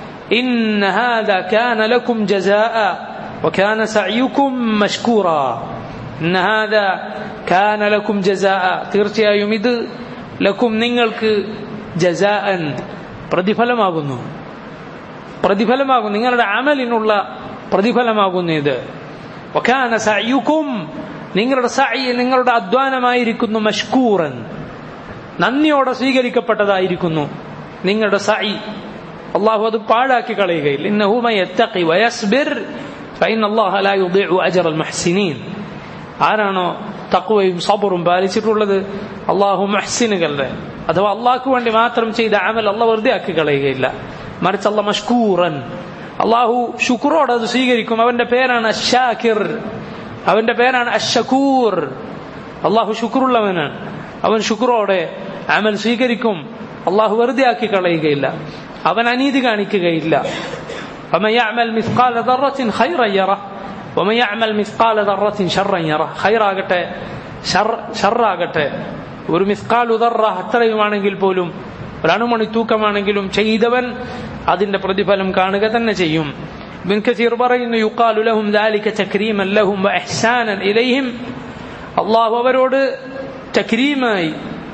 إن هذا كان لكم جزاء وكان سعيكم مشكورا إن هذا كان لكم جزاء തീർച്ചയായും ഇത് ലക്കും നിങ്ങൾക്ക് ജസാഅൻ പ്രതിഫലമാകുന്നു പ്രതിഫലമാകുന്നു നിങ്ങളുടെ അമലിനുള്ള പ്രതിഫലമാകുന്നു ഇത് വക്കാന സഅയുക്കും നിങ്ങളുടെ സഅി നിങ്ങളുടെ അധ്വാനമായിരിക്കുന്നു മഷ്കൂറൻ നന്ദിയോടെ സ്വീകരിക്കപ്പെട്ടതായിരിക്കുന്നു നിങ്ങളുടെ സഅി അള്ളാഹു അത് പാഴാക്കി കളയുകയില്ല ഇന്നഹു മൻ യത്തഖി വയസ്ബിർ ഫഇന്ന അല്ലാഹ ലാ യുദീഉ അജ്റൽ മുഹ്സിനീൻ ആരാണോ തഖ്വയും സബറും പാലിച്ചിട്ടുള്ളത് അള്ളാഹു മുഹ്സിനുകളുടെ അഥവാ അള്ളാഹ്ക്ക് വേണ്ടി മാത്രം ചെയ്ത അമൽ അള്ളാഹ് വെറുതെ ആക്കി കളയുകയില്ല മറിച്ച് അള്ളാഹ് മഷ്കൂറൻ അള്ളാഹു ശുക്രോട് അത് സ്വീകരിക്കും അവന്റെ പേരാണ് അഷാക്കിർ അവന്റെ പേരാണ് അഷക്കൂർ അള്ളാഹു ശുക്രുള്ളവനാണ് അവൻ ശുക്രോടെ അമൽ സ്വീകരിക്കും അള്ളാഹു വെറുതെ ആക്കി കളയുകയില്ല അവൻ അനീതി കാണിക്കുകയില്ല ومن يعمل مثقال ذرة خيرا يره ومن يعمل مثقال ذرة شرا يره خير ആകട്ടെ ഷർ ആകട്ടെ ഒരു മിസ്കാൽ ഉദറ അത്രയുമാണെങ്കിൽ പോലും ഒരണുമണി തൂക്കമാണെങ്കിലും ചെയ്തവൻ അതിന്റെ പ്രതിഫലം കാണുക തന്നെ ചെയ്യും ബിൻ കസീർ പറയുന്നു യുക്കാലു ലഹും ദാലിക തക്രീമൻ ലഹും വഇഹ്സാനൻ ഇലൈഹിം അള്ളാഹു അവരോട് തക്രീമായി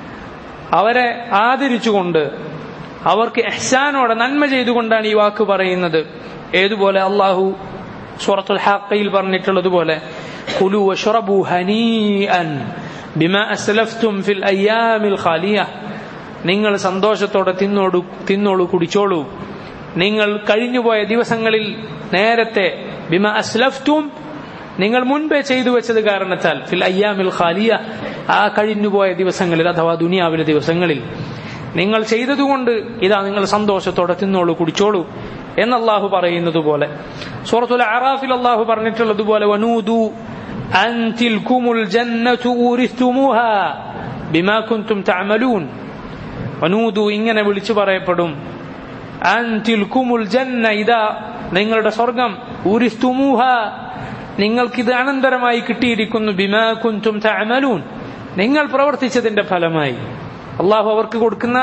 അവരെ ആദരിച്ചുകൊണ്ട് അവർക്ക് എഹ്സാനോടെ നന്മ ചെയ്തുകൊണ്ടാണ് ഈ വാക്ക് പറയുന്നത് ഏതുപോലെ അള്ളാഹു സൂറത്തുൽ ഹാക്കയിൽ പറഞ്ഞിട്ടുള്ളതുപോലെ കുലു വഷ്റബു ഹനീഅൻ ബിമാ അസ്ലഫ്തും ഫിൽ അയ്യാമിൽ ഖാലിയ നിങ്ങൾ സന്തോഷത്തോടെ തിന്നോടു തിന്നോളൂ കുടിച്ചോളൂ നിങ്ങൾ കഴിഞ്ഞുപോയ ദിവസങ്ങളിൽ നേരത്തെ ബിമ അസ്ലഫ്തും നിങ്ങൾ മുൻപേ ചെയ്തു വെച്ചത് കാരണത്താൽ ഫിൽ അയ്യാമിൽ ഖാലിയ ആ കഴിഞ്ഞുപോയ ദിവസങ്ങളിൽ അഥവാ ദുനിയാവിലെ ദിവസങ്ങളിൽ നിങ്ങൾ ചെയ്തതുകൊണ്ട് ഇതാ നിങ്ങൾ സന്തോഷത്തോടെ തിന്നോളൂ കുടിച്ചോളൂ എന്ന് അള്ളാഹു പറയുന്നത് പോലെ സൂറത്തുൽ അറാഫിൽ അള്ളാഹു പറഞ്ഞിട്ടുള്ളതുപോലെ വനൂദു അൻ തിൽകുമുൽ ജന്നതു ഊരിസ്തുമുഹാ ബിമാ കുൻതും തഅമലൂൻ വനൂദു ഇങ്ങനെ വിളിച്ചു പറയപ്പെടും അൻ തിൽകുമുൽ ജന്ന ഇതാ നിങ്ങളുടെ സ്വർഗം ഊരിസ്തുമുഹ നിങ്ങൾക്കിത് അനന്തരമായി കിട്ടിയിരിക്കുന്നു ബിമാ കുൻതും തഅമലൂൻ നിങ്ങൾ പ്രവർത്തിച്ചതിന്റെ ഫലമായി അള്ളാഹു അവർക്ക് കൊടുക്കുന്ന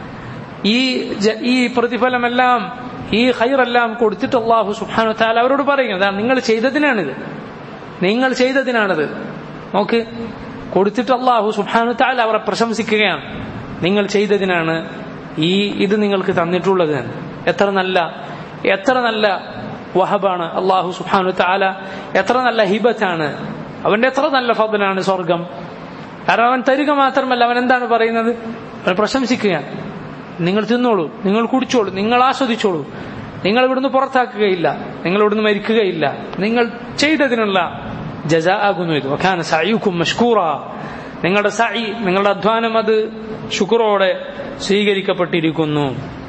ഈ ഈ പ്രതിഫലമെല്ലാം ഈ ഹൈറെല്ലാം കൊടുത്തിട്ട് അള്ളാഹു സുഹാനു താല അവരോട് പറയും അതാണ് നിങ്ങൾ ചെയ്തതിനാണിത് നിങ്ങൾ ചെയ്തതിനാണിത് നോക്ക് കൊടുത്തിട്ട് അള്ളാഹു സുഹാനു താല അവരെ പ്രശംസിക്കുകയാണ് നിങ്ങൾ ചെയ്തതിനാണ് ഈ ഇത് നിങ്ങൾക്ക് തന്നിട്ടുള്ളത് എത്ര നല്ല എത്ര നല്ല വഹബാണ് അള്ളാഹു സുഹാനു താല എത്ര നല്ല ഹിബത്താണ് അവന്റെ എത്ര നല്ല ഫബലാണ് സ്വർഗം കാരണം അവൻ തരിക മാത്രമല്ല അവൻ എന്താണ് പറയുന്നത് അവൻ പ്രശംസിക്കുകയാണ് നിങ്ങൾ തിന്നോളൂ നിങ്ങൾ കുടിച്ചോളൂ നിങ്ങൾ ആസ്വദിച്ചോളൂ നിങ്ങൾ ഇവിടുന്ന് പുറത്താക്കുകയില്ല നിങ്ങൾ ഇവിടുന്ന് മരിക്കുകയില്ല നിങ്ങൾ ചെയ്തതിനുള്ള ജജ ആകുന്നു ഇത് വഖാന സഅയുക്കും മഷ്കൂറ നിങ്ങളുടെ സഅി നിങ്ങളുടെ അധ്വാനം അത് ശുക്രോടെ സ്വീകരിക്കപ്പെട്ടിരിക്കുന്നു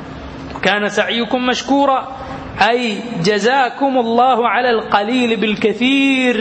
كان سعيكم مشكورا أي جزاكم الله على القليل بالكثير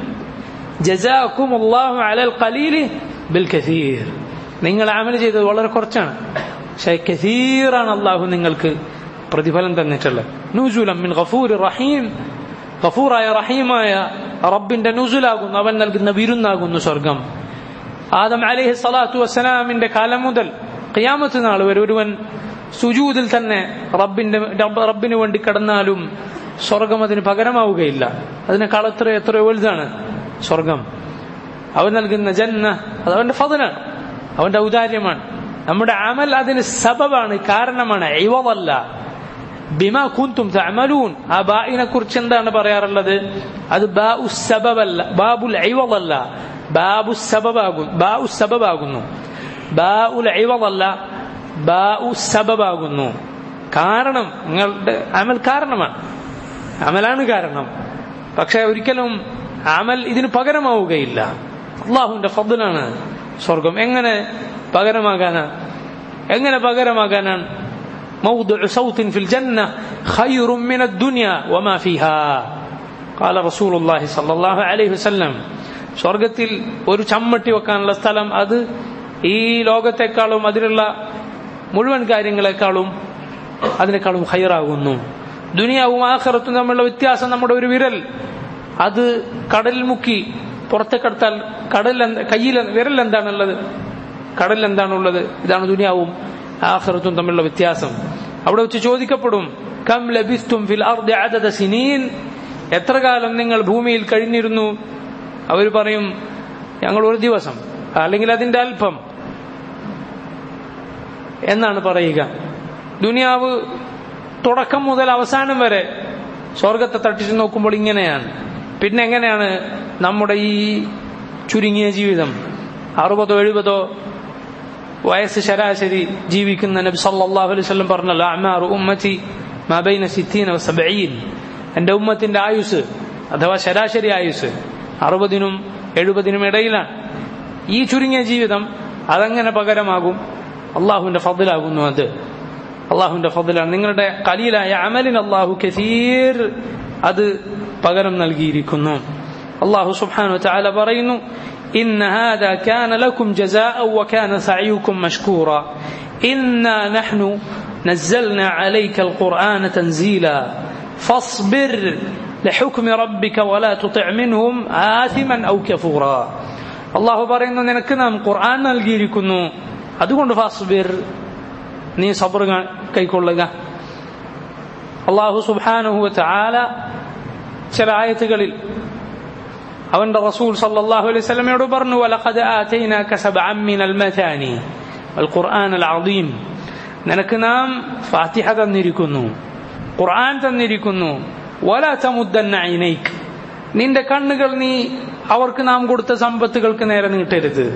جزاكم الله على القليل بالكثير നിങ്ങൾ അമൽ ചെയ്തത് വളരെ കുറച്ചാണ് പക്ഷേ കസീറാണ് അള്ളാഹു നിങ്ങൾക്ക് പ്രതിഫലം തന്നിട്ടുള്ളത് നൂസുലം മിൻ ഗഫൂർ റഹീം ഗഫൂറായ റഹീമായ റബ്ബിന്റെ നുസുലാകുന്നു അവൻ നൽകുന്ന വിരുന്നാകുന്നു സ്വർഗം ആദം അലൈഹി സ്വലാത്തു വസ്സലാമിന്റെ കാലം മുതൽ ഖിയാമത്ത് നാൾ വരെ ഒരുവൻ സുജൂദിൽ തന്നെ റബ്ബിന്റെ റബ്ബ് റബ്ബിന് വേണ്ടി കിടന്നാലും സ്വർഗം അതിന് പകരമാവുകയില്ല അതിനേക്കാൾ എത്ര എത്രയോ വലുതാണ് സ്വർഗം അവൻ നൽകുന്ന ജന്ന അത് അവന്റെ ഫതനാണ് അവന്റെ ഔദാര്യമാണ് നമ്മുടെ അമൽ അതിന് സബബാണ് കാരണമാണ് ഇവവല്ല ബിമ കുന്തും തഅമലൂൻ ആ ബായിനെ കുറിച്ച് എന്താണ് പറയാറുള്ളത് അത് ബാഉ സബബല്ല ബാബുൽ ഐവദല്ല ബാബു സബബാകും ബാഉ സബബാകുന്നു ബാഉൽ ഐവദല്ല ബാഉ സബബാകുന്നു കാരണം നിങ്ങളുടെ അമൽ കാരണമാണ് അമലാണ് കാരണം പക്ഷെ ഒരിക്കലും അമൽ ഇതിന് പകരമാവുകയില്ല അള്ളാഹുവിന്റെ ഫضലാണ് സ്വർഗം എങ്ങനെ പകരമാകാനാണ് എങ്ങനെ പകരമാകാനാണ് موضع صوت في الجنة خير من الدنيا وما فيها قال رسول الله صلى الله عليه وسلم സ്വർഗത്തിൽ ഒരു ചമ്മട്ടി വെക്കാനുള്ള സ്ഥലം അത് ഈ ലോകത്തെക്കാളും അതിലുള്ള മുഴുവൻ കാര്യങ്ങളെക്കാളും അതിനേക്കാളും ഹൈറാകുന്നു ദുനിയാവും ആഖിറത്തും തമ്മിലുള്ള വ്യത്യാസം നമ്മുടെ ഒരു വിരൽ അത് കടലിൽ മുക്കി പുറത്തേക്കെടുത്താൽ കടൽ കയ്യിൽ വിരൽ എന്താണുള്ളത് കടലിൽ എന്താണുള്ളത് ഇതാണ് ദുനിയാവും ആഖിറത്തും തമ്മിലുള്ള വ്യത്യാസം അവിടെ വെച്ച് ചോദിക്കപ്പെടും കം ലബിസ്തും ഫിൽ അർദി അദദ സിനീൻ എത്ര കാലം നിങ്ങൾ ഭൂമിയിൽ കഴിഞ്ഞിരുന്നു അവർ പറയും ഞങ്ങൾ ഒരു ദിവസം അല്ലെങ്കിൽ അതിന്റെ അല്പം എന്നാണ് പറയുക ദുനിയാവ് തുടക്കം മുതൽ അവസാനം വരെ സ്വർഗത്തെ തട്ടിച്ചു നോക്കുമ്പോൾ ഇങ്ങനെയാണ് പിന്നെ എങ്ങനെയാണ് നമ്മുടെ ഈ ചുരുങ്ങിയ ജീവിതം അറുപതോ എഴുപതോ വയസ്സ് ശരാശരി ജീവിക്കുന്ന നബി സല്ലല്ലാഹു അലൈഹി വസല്ലം പറഞ്ഞല്ലോ അമാറു ഉമ്മത്തി മബൈന സിത്തീന വസബഈൻ എന്റെ ഉമ്മത്തിന്റെ ആയുസ് അഥവാ ശരാശരി ആയുസ് അറുപതിനും എഴുപതിനും ഇടയിലാണ് ഈ ചുരുങ്ങിയ ജീവിതം അതെങ്ങനെ പകരമാകും അള്ളാഹുവിന്റെ ഫضലാകുന്നു അത് അള്ളാഹുവിന്റെ ഫضലാണ് നിങ്ങളുടെ കലീലായ അമലിന് അള്ളാഹു കസീർ അത് പകരം നൽകിയിരിക്കുന്നു അള്ളാഹു സുബ്ഹാനഹു വതആല പറയുന്നു إن هذا كان لكم جزاء وكان سعيكم مشكورا إنا نحن نزلنا عليك القرآن تنزيلا فاصبر لحكم ربك ولا تطع منهم آثما أو كفورا الله പറയുന്നു നിനക്ക് നാം ഖുർആൻ നൽകിയിരിക്കുന്നു അതുകൊണ്ട് ഫാസ്ബിർ നീ സബർ കൈക്കൊള്ളുക അള്ളാഹു സുബ്ഹാനഹു വതആല ചില ആയത്തുകളിൽ അവന്റെ റസൂൽ സല്ലല്ലാഹു അലൈഹി വസല്ലമയോട് പറഞ്ഞു വലഖദ് ആതൈനാക സബ്അൻ മിനൽ മഥാനി വൽ ഖുർആനൽ അദീം നിനക്ക് നാം ഫാത്തിഹ തന്നിരിക്കുന്നു ഖുർആൻ തന്നിരിക്കുന്നു വല തമുദ്ദന്ന ഐനൈക് നിന്റെ കണ്ണുകൾ നീ അവർക്ക് നാം കൊടുത്ത സമ്പത്തുകൾക്ക് നേരെ നീട്ടരുത്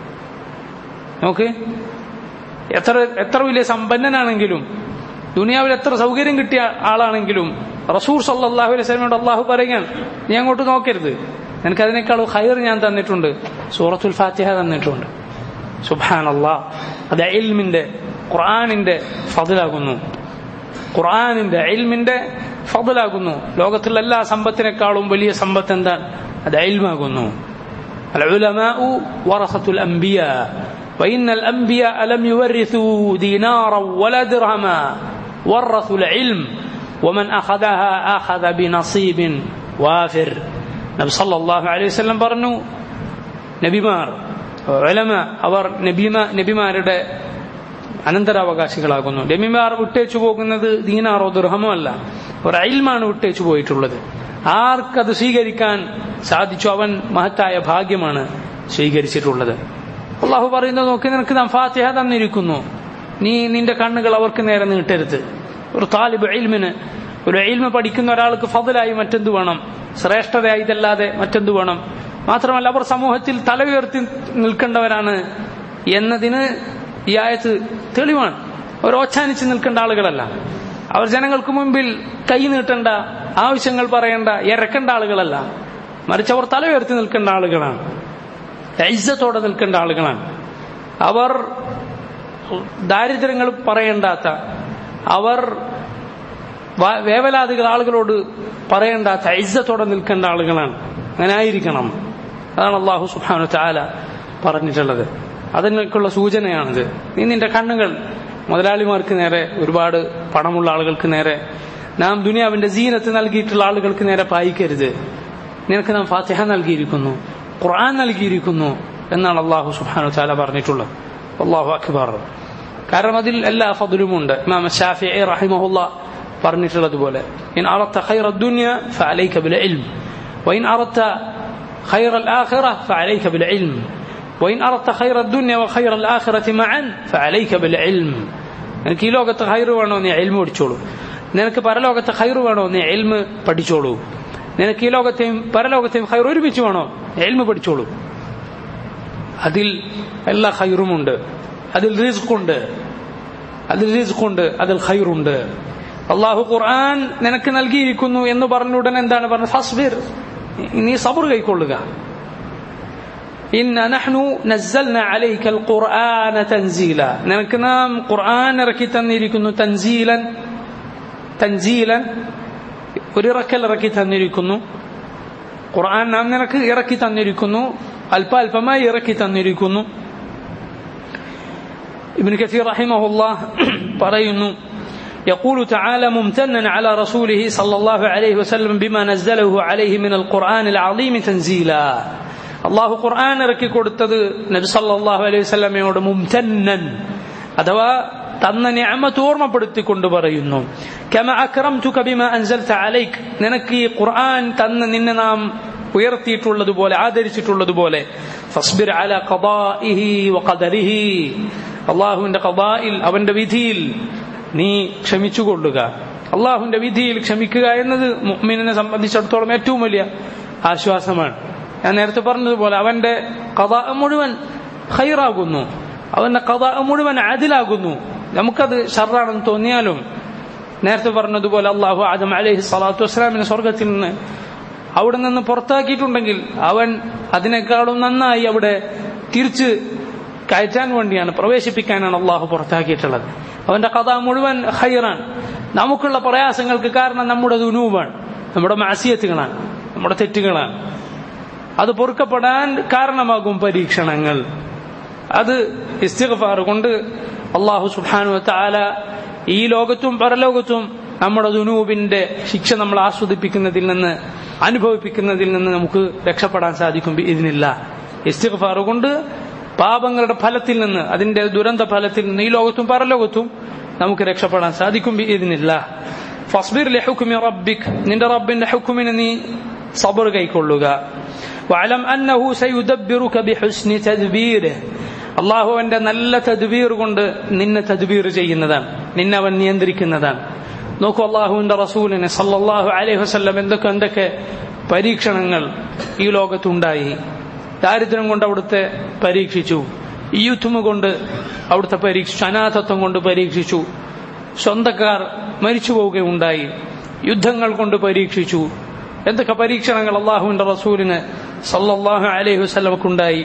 നോക്ക് എത്ര എത്ര വലിയ സമ്പന്നനാണെങ്കിലും ദുനിയാവിൽ എത്ര സൗകര്യം കിട്ടിയ ആളാണെങ്കിലും റസൂർ സല്ലാഹു അലൈഹി സ്വലമയോട് അള്ളാഹു പറയുകയാണ് നീ അങ്ങോട്ട് നോക്കരുത് നിനക്ക് അതിനേക്കാളും ഹൈർ ഞാൻ തന്നിട്ടുണ്ട് സൂറത്തുൽ ഫാത്തിഹ തന്നിട്ടുണ്ട് സുബാൻ അള്ളാ അത് ഇൽമിന്റെ ഖുർആാനിന്റെ ഫതിലാകുന്നു ഖുർആാനിന്റെ ഇൽമിന്റെ ഫതിലാകുന്നു ലോകത്തിലെ എല്ലാ സമ്പത്തിനേക്കാളും വലിയ സമ്പത്ത് എന്താണ് അത് ഇൽമാകുന്നു العلماء ورثة الأنبياء وإن الأنبياء لم يورثوا دينارا ولا درهما ورثوا العلم ومن أخذها أخذ بنصيب وافر നബി സല്ലല്ലാഹു അലൈഹി വസല്ലം പറഞ്ഞു നബിമാർ ഉലമ അവർ നബിമ നബിമാരുടെ അനന്തരാവകാശികളാകുന്നു നബിമാർ വിട്ടേച്ചു പോകുന്നത് ദീനാറോ ദുർഹമോ അല്ല ഒരു അയിൽമാണ് വിട്ടേച്ചു പോയിട്ടുള്ളത് ആർക്കത് സ്വീകരിക്കാൻ സാധിച്ചു അവൻ മഹത്തായ ഭാഗ്യമാണ് സ്വീകരിച്ചിട്ടുള്ളത് അള്ളാഹു പറയുന്നത് നോക്കി നിനക്ക് നാം ഫാത്തിഹ തന്നിരിക്കുന്നു നീ നിന്റെ കണ്ണുകൾ അവർക്ക് നേരെ നീട്ടരുത് ഒരു താലിബ് ഇൽമിന് ഒരു ഇൽമ പഠിക്കുന്ന ഒരാൾക്ക് ഫضലായി മറ്റെന്ത് വേണം ശ്രേഷ്ഠതയായി ഇതല്ലാതെ മറ്റെന്ത് വേണം മാത്രമല്ല അവർ സമൂഹത്തിൽ തല ഉയർത്തി നിൽക്കേണ്ടവരാണ് എന്നതിന് ഈ ആയത്ത് തെളിവാണ് അവർ ഓച്ചാനിച്ച് നിൽക്കേണ്ട ആളുകളല്ല അവർ ജനങ്ങൾക്ക് മുമ്പിൽ കൈ നീട്ടേണ്ട ആവശ്യങ്ങൾ പറയേണ്ട ഇറക്കേണ്ട ആളുകളല്ല മറിച്ച് അവർ തല ഉയർത്തി നിൽക്കേണ്ട ആളുകളാണ് ഐസത്തോടെ നിൽക്കേണ്ട ആളുകളാണ് അവർ ദാരിദ്ര്യങ്ങൾ പറയേണ്ടാത്ത അവർ വേവലാദികൾ ആളുകളോട് പറയേണ്ടാത്ത ഐസത്തോടെ നിൽക്കേണ്ട ആളുകളാണ് അങ്ങനെ ആയിരിക്കണം അതാണ് അള്ളാഹു സുഹാനു ചാല പറഞ്ഞിട്ടുള്ളത് അതിനൊക്കെയുള്ള സൂചനയാണിത് നീ നിന്റെ കണ്ണുകൾ മുതലാളിമാർക്ക് നേരെ ഒരുപാട് പണമുള്ള ആളുകൾക്ക് നേരെ നാം ദുനിയാവിന്റെ ജീനത്ത് നൽകിയിട്ടുള്ള ആളുകൾക്ക് നേരെ പായിക്കരുത് നിനക്ക് നാം ഫാത്തിഹ നൽകിയിരിക്കുന്നു ഖുർആൻ നൽകിയിരിക്കുന്നു എന്നാണ് അള്ളാഹു സുഹാനു ചാല പറഞ്ഞിട്ടുള്ളത് അള്ളാഹു അക്ബർ കാരണം അതിൽ എല്ലാ ഫضലുമുണ്ട് ഇമാം ഷാഫിഇ റഹിമഹുല്ല പറഞ്ഞിട്ടുള്ളതുപോലെ ഇൻ അറത്ത ഖൈറ ദുനിയ ഫഅലൈക ബിൽ ഇൽം وإن أردت خير الآخرة فعليك بالعلم وإن أردت خير الدنيا وخير الآخرة معا فعليك بالعلم നിനക്ക് ഈ ലോകത്ത് ഹൈറ് വേണോ നീ എൽമ പഠിച്ചോളൂ നിനക്ക് പരലോകത്ത് ഹൈറ് വേണോ നീ എൽമ പഠിച്ചോളൂ നിനക്ക് ഈ ലോകത്തെയും പരലോകത്തെയും ഹൈർ ഒരുമിച്ച് വേണോ എൽമ പഠിച്ചോളൂ അതിൽ എല്ലാ ഹൈറുമുണ്ട് അതിൽ റിസ്ക്കുണ്ട് അതിൽ റിസ്ക്കുണ്ട് അതിൽ ഹൈറുണ്ട് അള്ളാഹു ഖുർആൻ നിനക്ക് നൽകിയിരിക്കുന്നു എന്ന് പറഞ്ഞ ഉടനെ എന്താണ് പറഞ്ഞത് ഫസ്ബിർ നീ സബർ കൈക്കൊള്ളുക ഇന്ന നഹ്നു നസ്സൽന അലൈക ഖുർആന തൻസീല നിനക്ക് നാം ഖുർആൻ ഇറക്കി തന്നിരിക്കുന്നു തൻസീലൻ തൻസീലൻ ഒരു ഇറക്കൽ ഇറക്കി തന്നിരിക്കുന്നു ഖുർആൻ നാം നിനക്ക് ഇറക്കി തന്നിരിക്കുന്നു അല്പ അല്പമായി ഇറക്കി തന്നിരിക്കുന്നു ഇബ്നു കസീർ റഹിമഹുല്ലാഹ് പറയുന്നു يقول تعالى ممتنا على رسوله صلى الله عليه وسلم بما نزله عليه من القرآن العظيم تنزيلا അള്ളാഹു ഖുർആൻ ഇറക്കി കൊടുത്തത് നബി സല്ലല്ലാഹു അലൈഹി വസല്ലമയോട് മുംതന്നൻ അഥവാ തന്ന നിഅമത്ത് ഓർമ്മപ്പെടുത്തിക്കൊണ്ട് പറയുന്നു കമ അക്രംതുക ബിമാ അൻസൽത അലൈക് നിനക്ക് ഈ ഖുർആൻ തന്ന് നിന്നെ നാം ഉയർത്തിയിട്ടുള്ളതുപോലെ ആദരിച്ചിട്ടുള്ളതുപോലെ ഫസ്ബിർ അല ഖദാഇഹി വഖദരിഹി അള്ളാഹുവിന്റെ ഖദായിൽ അവന്റെ വിധിയിൽ നീ ക്ഷമിച്ചുകൊള്ളുക അള്ളാഹുവിന്റെ വിധിയിൽ ക്ഷമിക്കുക എന്നത് മുഅ്മിനെ സംബന്ധിച്ചിടത്തോളം ഏറ്റവും വലിയ ആശ്വാസമാണ് ഞാൻ നേരത്തെ പറഞ്ഞതുപോലെ അവന്റെ കഥ മുഴുവൻ ഹൈറാകുന്നു അവന്റെ കഥ മുഴുവൻ അതിലാകുന്നു നമുക്കത് ഷർറാണെന്ന് തോന്നിയാലും നേരത്തെ പറഞ്ഞതുപോലെ അള്ളാഹു ആദം അലൈഹി സ്വലാത്തു വസ്സലാമിനെ സ്വർഗത്തിൽ നിന്ന് അവിടെ നിന്ന് പുറത്താക്കിയിട്ടുണ്ടെങ്കിൽ അവൻ അതിനേക്കാളും നന്നായി അവിടെ തിരിച്ച് കയറ്റാൻ വേണ്ടിയാണ് പ്രവേശിപ്പിക്കാനാണ് അള്ളാഹു പുറത്താക്കിയിട്ടുള്ളത് അവന്റെ കഥ മുഴുവൻ ഹൈറാണ് നമുക്കുള്ള പ്രയാസങ്ങൾക്ക് കാരണം നമ്മുടെ ദുനൂബാണ് നമ്മുടെ മാസിയത്തുകളാണ് നമ്മുടെ തെറ്റുകളാണ് അത് പൊറുക്കപ്പെടാൻ കാരണമാകും പരീക്ഷണങ്ങൾ അത് ഇസ്തിഗ്ഫാർ കൊണ്ട് അള്ളാഹു സുബ്ഹാനു താല ഈ ലോകത്തും പരലോകത്തും നമ്മുടെ ദുനൂബിന്റെ ശിക്ഷ നമ്മൾ ആസ്വദിപ്പിക്കുന്നതിൽ നിന്ന് അനുഭവിപ്പിക്കുന്നതിൽ നിന്ന് നമുക്ക് രക്ഷപ്പെടാൻ സാധിക്കും ഇതിനില്ല ഇസ്തിഗ്ഫാർ കൊണ്ട് പാപങ്ങളുടെ ഫലത്തിൽ നിന്ന് അതിന്റെ ദുരന്ത ഫലത്തിൽ നിന്ന് ഈ ലോകത്തും പരലോകത്തും നമുക്ക് രക്ഷപ്പെടാൻ സാധിക്കും ഇതിനില്ല ഫസ്ബിർ ലഹുക്കുമി റബ്ബിക് നിന്റെ റബ്ബിന്റെ ഹുക്കുമിന് നീ സബർ കൈക്കൊള്ളുക വഅലം അന്നഹു സയുദബ്ബിറുക ബിഹുസ്നി തദ്ബീരിഹ് അള്ളാഹു അവന്റെ നല്ല തദ്ബീർ കൊണ്ട് നിന്നെ തദ്ബീർ ചെയ്യുന്നതാണ് നിന്നെ അവൻ നിയന്ത്രിക്കുന്നതാണ് നോക്കൂ അള്ളാഹുവിന്റെ റസൂലിനെ സല്ലല്ലാഹു അലൈഹി വസല്ലം എന്തൊക്കെ എന്തൊക്കെ പരീക്ഷണങ്ങൾ ഈ ലോകത്തുണ്ടായി ദാരിദ്ര്യം കൊണ്ട് അവിടുത്തെ പരീക്ഷിച്ചു യൂത്തുമ കൊണ്ട് അവിടുത്തെ പരീക്ഷിച്ചു അനാഥത്വം കൊണ്ട് പരീക്ഷിച്ചു സ്വന്തക്കാർ മരിച്ചു പോവുകയുണ്ടായി യുദ്ധങ്ങൾ കൊണ്ട് പരീക്ഷിച്ചു എന്തൊക്കെ പരീക്ഷണങ്ങൾ അള്ളാഹുവിന്റെ റസൂലിന് സല്ലല്ലാഹു അലൈഹി വസല്ലമക്കുണ്ടായി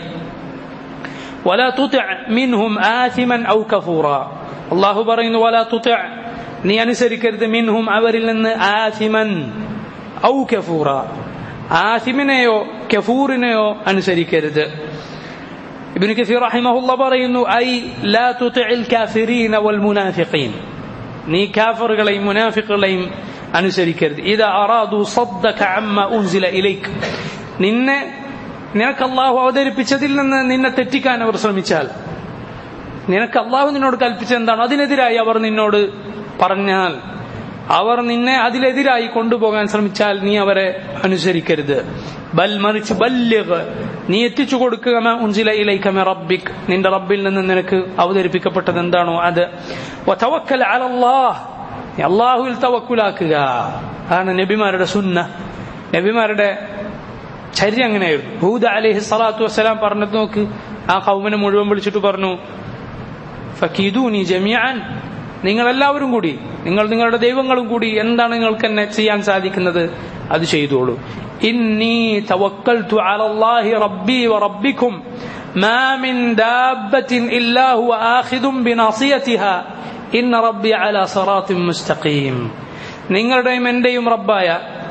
ولا تطع منهم آثما أو كفورا الله പറയുന്നു ولا تطع നീ അനുസരിക്കരുത് മിൻഹും അവരിൽ നിന്ന് ആസിമൻ ഔ കഫൂറ ആസിമിനെയോ കഫൂറിനെയോ അനുസരിക്കരുത് ഇബ്നു കസീർ റഹിമഹുള്ള പറയുന്നു ഐ ലാ തുതിഇൽ കാഫിരീന വൽ മുനാഫിഖീൻ നീ കാഫറുകളെയും മുനാഫിഖുകളെയും അനുസരിക്കരുത് ഇത് അറാദു സദ്ദക അമ്മ ഉൻസില ഇലൈക് നിന്നെ നിനക്ക് അള്ളാഹു അവതരിപ്പിച്ചതിൽ നിന്ന് നിന്നെ തെറ്റിക്കാൻ അവർ ശ്രമിച്ചാൽ നിനക്ക് അള്ളാഹു നിന്നോട് കൽപ്പിച്ച എന്താണോ അതിനെതിരായി അവർ നിന്നോട് പറഞ്ഞാൽ അവർ നിന്നെ അതിലെതിരായി കൊണ്ടുപോകാൻ ശ്രമിച്ചാൽ നീ അവരെ അനുസരിക്കരുത് ബൽ മറിച്ച് ബല്യഗ് നീ എത്തിച്ചു കൊടുക്കുക ഉൻസില ഇലൈക്കമ റബ്ബിക് നിന്റെ റബ്ബിൽ നിന്ന് നിനക്ക് അവതരിപ്പിക്കപ്പെട്ടത് എന്താണോ അത് വതവക്കൽ അലല്ലാഹ് നീ അള്ളാഹുവിൽ തവക്കുലാക്കുക അതാണ് നബിമാരുടെ സുന്ന നബിമാരുടെ ചര്യ അങ്ങനെയായിരുന്നു ഹൂദ അലൈഹി സ്വലാത്തു വസ്സലാം പറഞ്ഞത് നോക്ക് ആ കൗമിനെ മുഴുവൻ വിളിച്ചിട്ട് പറഞ്ഞു ഫക്കീദൂനി ജമിയാൻ നിങ്ങൾ എല്ലാവരും കൂടി നിങ്ങൾ നിങ്ങളുടെ ദൈവങ്ങളും കൂടി എന്താണ് നിങ്ങൾക്ക് എന്നെ ചെയ്യാൻ സാധിക്കുന്നത് അത് ചെയ്തോളൂ ഇന്നി തവക്കൽതു അലല്ലാഹി റബ്ബി വറബ്ബിക്കും ما من دابة إلا هو آخذ بناصيتها إن ربي على صراط مستقيم നിങ്ങളുടെയും എന്റെയും റബ്ബായ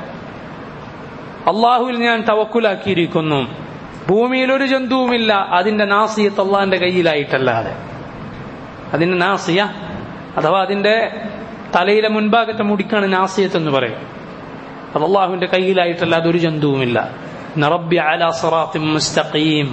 അള്ളാഹുവിൽ ഞാൻ തവക്കുലാക്കിയിരിക്കുന്നു ഭൂമിയിൽ ഒരു ജന്തുവുമില്ല അതിന്റെ നാസിയത്ത് അള്ളാഹിന്റെ കയ്യിലായിട്ടല്ലാതെ അതിന്റെ നാസിയ അഥവാ അതിന്റെ തലയിലെ മുൻഭാഗത്തെ മുടിക്കാണ് നാസിയത്ത് എന്ന് പറയും അത് അള്ളാഹുവിന്റെ കയ്യിലായിട്ടല്ലാതെ ഒരു ജന്തുവുമില്ല നറബ്ബി അലാ സിറാത്തിൻ മുസ്തഖീം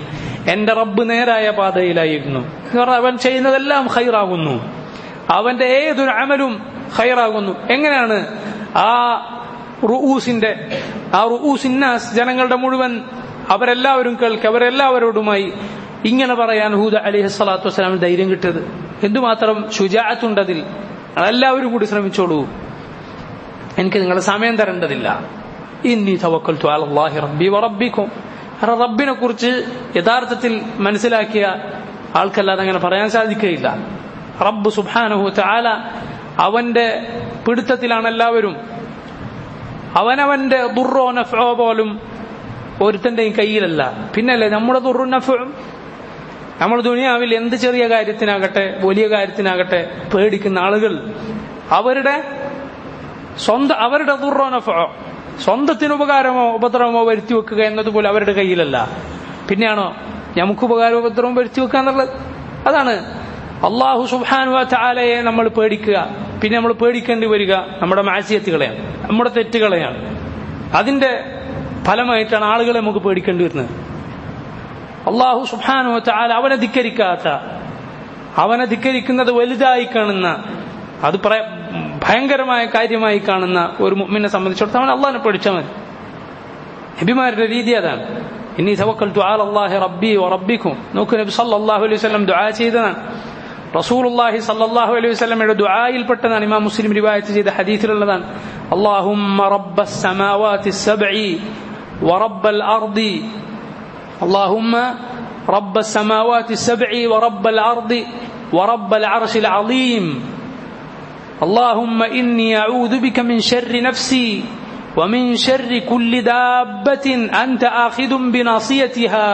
എന്റെ റബ്ബ് നേരായ പാതയിലായിരുന്നു കാരണം അവൻ ചെയ്യുന്നതെല്ലാം ഹൈറാകുന്നു അവന്റെ ഏതൊരു അമലും ഹൈറാകുന്നു എങ്ങനെയാണ് ആ റുഊസിന്റെ ആ റുഊസിന്നാസ് ജനങ്ങളുടെ മുഴുവൻ അവരെല്ലാവരും കേൾക്കുക അവരെല്ലാവരോടുമായി ഇങ്ങനെ പറയാൻ ഹൂദ അലിഹി സ്വലാത്തു വസ്സലാം ധൈര്യം കിട്ടിയത് എന്തുമാത്രം ശുജാത്തുണ്ടതിൽ എല്ലാവരും കൂടി ശ്രമിച്ചോളൂ എനിക്ക് നിങ്ങളുടെ സമയം തരേണ്ടതില്ല ഇന്നി തവക്കൽത്തു അലല്ലാഹി റബ്ബി വറബ്ബിക്കും കാരണം റബ്ബിനെ കുറിച്ച് യഥാർത്ഥത്തിൽ മനസ്സിലാക്കിയ ആൾക്കല്ലാതെ അങ്ങനെ പറയാൻ സാധിക്കുകയില്ല റബ്ബ് സുബാനഹു താല അവന്റെ പിടുത്തത്തിലാണ് എല്ലാവരും അവനവന്റെ ദുർറോ നഫോ പോലും ഒരുത്തന്റെയും കയ്യിലല്ല പിന്നല്ലേ നമ്മുടെ ദുർറു നഫും നമ്മൾ ദുനിയാവിൽ എന്ത് ചെറിയ കാര്യത്തിനാകട്ടെ വലിയ കാര്യത്തിനാകട്ടെ പേടിക്കുന്ന ആളുകൾ അവരുടെ സ്വന്തം അവരുടെ ദുർറോ നഫോ സ്വന്തത്തിന് ഉപകാരമോ ഉപദ്രവമോ വരുത്തി വെക്കുക എന്നതുപോലെ അവരുടെ കയ്യിലല്ല പിന്നെയാണോ നമുക്ക് ഉപകാരമോ ഉപദ്രവം വരുത്തി വെക്കുക എന്നുള്ളത് അതാണ് അള്ളാഹു സുബാനുവ ചാലയെ നമ്മൾ പേടിക്കുക പിന്നെ നമ്മൾ പേടിക്കേണ്ടി വരിക നമ്മുടെ മാസിയത്തുകളെയാണ് നമ്മുടെ തെറ്റുകളെയാണ് അതിന്റെ ഫലമായിട്ടാണ് ആളുകളെ നമുക്ക് പേടിക്കേണ്ടി വരുന്നത് അള്ളാഹു സുബാനുവ ചാല അവനെ ധിക്കരിക്കാത്ത അവനെ ധിക്കരിക്കുന്നത് വലുതായി കാണുന്ന അത് ഭയങ്കരമായ കാര്യമായി കാണുന്ന ഒരു മുമ്മിനെ സംബന്ധിച്ചിടത്തോളം അവൻ അള്ളാഹിനെ പേടിച്ചാൽ മതി നബിമാരുടെ രീതി അതാണ് ഇനി തവക്കൽ അള്ളാഹി റബ്ബി റബ്ബിക്കും നോക്കൂ നബി സല്ലല്ലാഹു അലൈഹി വസല്ലം ദുആ ചെയ്തതാണ് റസൂലുള്ളാഹി സല്ലല്ലാഹു അലൈഹി വസല്ലമയുടെ ദുആയിൽപ്പെട്ടതാണ് ഇമാം മുസ്ലിം റിവായത്ത് ചെയ്ത ഹദീസിലുള്ളതാണ് അല്ലാഹുമ്മ റബ്ബസ് സമാവാതി സബ്ഇ ورب الأرض اللهم رب السماوات السبع ورب الأرض ورب العرش العظيم اللهم إني أعوذ بك من شر نفسي ومن شر كل دابة أنت آخذ بناصيتها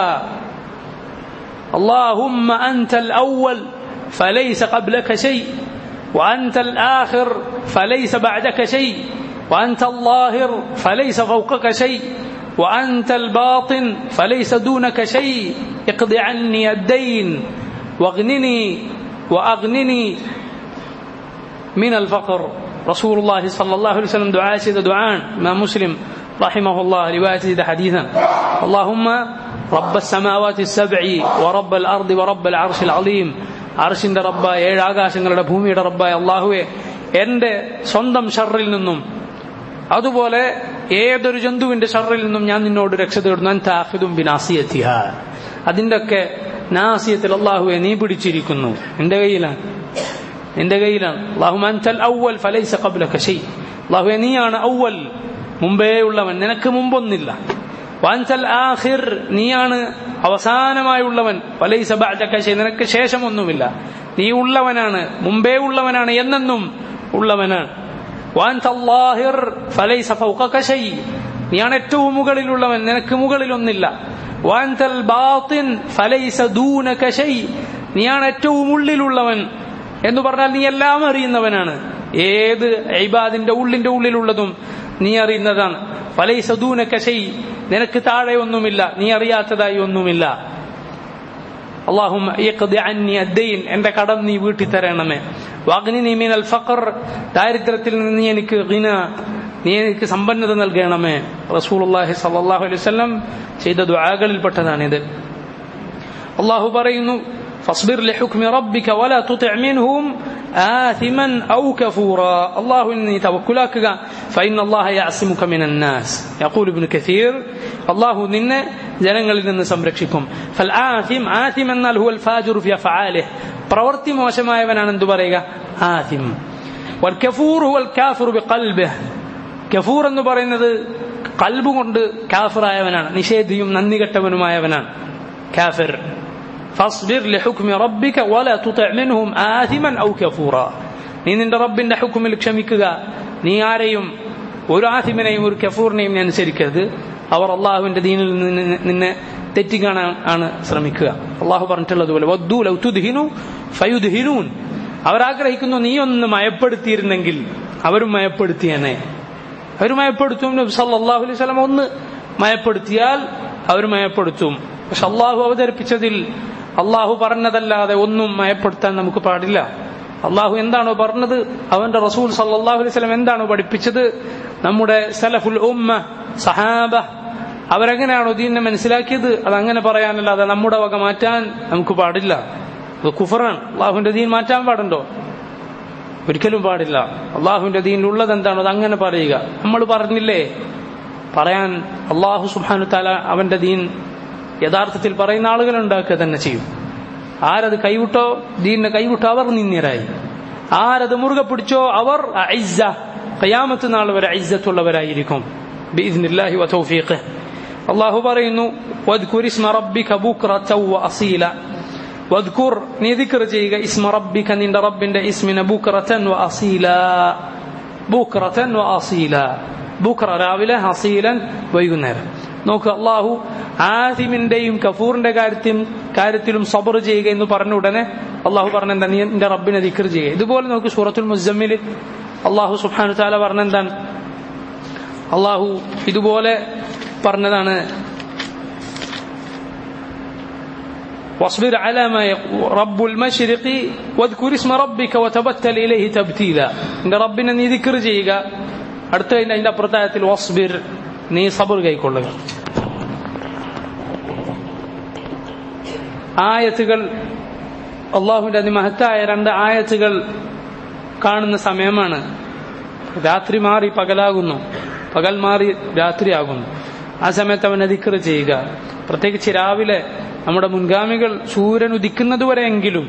اللهم أنت الأول فليس قبلك شيء وأنت الآخر فليس بعدك شيء وأنت الظاهر فليس فوقك شيء وأنت الباطن فليس دونك شيء اقض عني الدين واغنني وأغنني من الفقر رسول الله صلى الله عليه وسلم دعاء سيد دعاء ما مسلم رحمه الله رواية سيد حديثا اللهم رب السماوات السبع ورب الأرض ورب العرش العظيم അർഷിന്റെ റബ്ബായ ഏഴ് ആകാശങ്ങളുടെ ഭൂമിയുടെ റബ്ബായ അള്ളാഹുവെ എന്റെ സ്വന്തം ഷറിൽ നിന്നും അതുപോലെ ഏതൊരു ജന്തുവിന്റെ ഷറിൽ നിന്നും ഞാൻ നിന്നോട് രക്ഷ തേടുന്നു അൻതാഹിദും ബിനാസിയത്തിഹ അതിന്റെ ഒക്കെ നാസിയത്തിൽ അള്ളാഹുവെ നീ പിടിച്ചിരിക്കുന്നു എന്റെ കയ്യിലാണ് നിന്റെ കയ്യിലാണ് അള്ളാഹു അൻതൽ ഔവൽ ഫലൈസ ഖബ്ലക ഷൈ അള്ളാഹുവെ നീയാണ് ഔവൽ മുമ്പേ ഉള്ളവൻ നിനക്ക് മുമ്പൊന്നില്ല വാൻസൽ ആഹിർ നീയാണ് അവസാനമായുള്ളവൻ ഫലൈസ ബഅദക ഷൈ നിനക്ക് ശേഷമൊന്നുമില്ല നീ ഉള്ളവനാണ് മുമ്പേ ഉള്ളവനാണ് എന്നെന്നും ഉള്ളവനാണ് വാൻതല്ലാഹിർ ഫലൈസ ഫൗഖക ഷൈ നീയാണ് ഏറ്റവും മുകളിലുള്ളവൻ നിനക്ക് മുകളിലൊന്നില്ല വാൻതൽ ബാത്തിൻ ഫലൈസ ദൂനക ഷൈ നീയാണ് ഏറ്റവും ഉള്ളിലുള്ളവൻ എന്ന് പറഞ്ഞാൽ നീ എല്ലാം അറിയുന്നവനാണ് ഏത് ഐബാദിന്റെ ഉള്ളിന്റെ ഉള്ളിലുള്ളതും നീ അറിയുന്നതാണ് ഫലൈസ ദൂനക ഷൈ നിനക്ക് താഴെ ഒന്നുമില്ല നീ അറിയാത്തതായി ഒന്നുമില്ല അള്ളാഹും എന്റെ കടം നീ വീട്ടി തരണമേ വാഗ്നി മീനൽ ഫഖർ ദാരിദ്ര്യത്തിൽ നിന്ന് നീ എനിക്ക് ഗിന നീ എനിക്ക് സമ്പന്നത നൽകണമേ റസൂലുള്ളാഹി സല്ലല്ലാഹു അലൈഹി വസല്ലം ചെയ്ത ദുആകളിൽപ്പെട്ടതാണിത് അള്ളാഹു പറയുന്നു فاصبر لحكم ربك ولا تطع منهم آثما أو كفورا الله إني توكلك فإن الله يعصمك من الناس يقول ابن كثير الله نن ജനങ്ങളിൽ നിന്ന് സംരക്ഷിക്കും ഫൽ ആഥിം ആഥിം എന്നാൽ ഹുവൽ ഫാജിർ ഫി അഫ്ആലിഹ് പ്രവൃത്തി മോശമായവനാണ് എന്തു പറയുക ആഥിം വൽ കഫൂർ ഹുവൽ കാഫിർ ബിഖൽബിഹ് കഫൂർ എന്ന് പറയുന്നത് കൽബ് കൊണ്ട് കാഫിറായവനാണ് നിഷേധിയും നന്ദി കെട്ടവനുമായവനാണ് കാഫിർ فاصبر لحكم ربك ولا تطع منهم آثما أو كفورا നീ നിന്റെ റബ്ബിന്റെ ഹുക്കുമിൽ ക്ഷമിക്കുക നീ ആരെയും ഒരു ആഥിമിനെയും ഒരു കഫൂറിനെയും നീ അനുസരിക്കരുത് അവർ അള്ളാഹുവിന്റെ ദീനിൽ നിന്ന് നിന്നെ തെറ്റിക്കാനാണ് ആണ് ശ്രമിക്കുക അള്ളാഹു പറഞ്ഞിട്ടുള്ളതുപോലെ ഫയുദ്ഹിനൂൻ അവരാഗ്രഹിക്കുന്നു നീ ഒന്ന് മയപ്പെടുത്തിയിരുന്നെങ്കിൽ അവരും മയപ്പെടുത്തിയനെ അവർ മയപ്പെടുത്തും നബി സല്ലല്ലാഹു അലൈഹി വസല്ലം ഒന്ന് മയപ്പെടുത്തിയാൽ അവർ മയപ്പെടുത്തും പക്ഷെ അള്ളാഹു അവതരിപ്പിച്ചതിൽ അള്ളാഹു പറഞ്ഞതല്ലാതെ ഒന്നും മയപ്പെടുത്താൻ നമുക്ക് പാടില്ല അള്ളാഹു എന്താണോ പറഞ്ഞത് അവന്റെ റസൂൽ സല്ലാഹു അലൈഹി സ്വലം എന്താണോ പഠിപ്പിച്ചത് നമ്മുടെ സലഫുൽ ഉമ്മ സഹാബ അവരെങ്ങനെയാണോ ദീനിനെ മനസ്സിലാക്കിയത് അതങ്ങനെ പറയാനല്ലാതെ നമ്മുടെ വക മാറ്റാൻ നമുക്ക് പാടില്ല അത് കുഫറാണ് അള്ളാഹുവിന്റെ ദീൻ മാറ്റാൻ പാടുണ്ടോ ഒരിക്കലും പാടില്ല അള്ളാഹുവിന്റെ ദീനിലുള്ളത് എന്താണോ അത് അങ്ങനെ പറയുക നമ്മൾ പറഞ്ഞില്ലേ പറയാൻ അള്ളാഹു സുബാനു താല അവന്റെ ദീൻ യഥാർത്ഥത്തിൽ പറയുന്ന ആളുകൾ ഉണ്ടാക്കുക തന്നെ ചെയ്യും ആരത് കൈവിട്ടോ ദീനിനെ കൈവിട്ടോ അവർ നിന്ദ്യരായി ആരത് മുറുകെ പിടിച്ചോ അവർ ഐസ കയാമത്ത് നാൾ വരെ ഐസത്തുള്ളവരായിരിക്കും ബിഇذنില്ലാഹി വതൗഫീഖിഹ് അള്ളാഹു പറയുന്നു വദ്കുർ ഇസ്മ റബ്ബിക ബുക്റത വഅസീല വദ്കുർ നീ ദിക്ർ ചെയ്യുക ഇസ്മ റബ്ബിക നിന്റെ റബ്ബിന്റെ ഇസ്മിനെ ബുക്റതൻ വഅസീല ബുക്റതൻ വഅസീല ബുക്ര രാവിലെ ഹസീലൻ വൈകുന്നേരം നോക്ക് അള്ളാഹു ആസിമിന്റെയും കഫൂറിന്റെ കാര്യത്തിലും കാര്യത്തിലും സബർ ചെയ്യുക എന്ന് പറഞ്ഞ ഉടനെ അള്ളാഹു പറഞ്ഞ എന്താ നീ നിന്റെ റബ്ബിനെ ദിക്ർ ചെയ്യുക ഇതുപോലെ നോക്ക് സൂറത്തുൽ മുസമ്മിൽ അള്ളാഹു സുബ്ഹാനു താല പറഞ്ഞെന്താണ് അള്ളാഹു ഇതുപോലെ പറഞ്ഞതാണ് واصبر على ما يقول رب المشرق واذكر اسم ربك وتبتل إليه تبتيلا إن ربنا നീ ذكر ചെയ്യുക അടുത്ത അതിന്റെ അപ്രതായത്തിൽ വസ്ബിർ നീ സബർ കൈക്കൊള്ളുക ആയത്തുകൾ അള്ളാഹുവിന്റെ അതിമഹത്തായ രണ്ട് ആയത്തുകൾ കാണുന്ന സമയമാണ് രാത്രി മാറി പകലാകുന്നു പകൽ മാറി രാത്രിയാകുന്നു ആ സമയത്ത് അവൻ അതിക്കർ ചെയ്യുക പ്രത്യേകിച്ച് രാവിലെ നമ്മുടെ മുൻഗാമികൾ സൂര്യൻ ഉദിക്കുന്നതുവരെയെങ്കിലും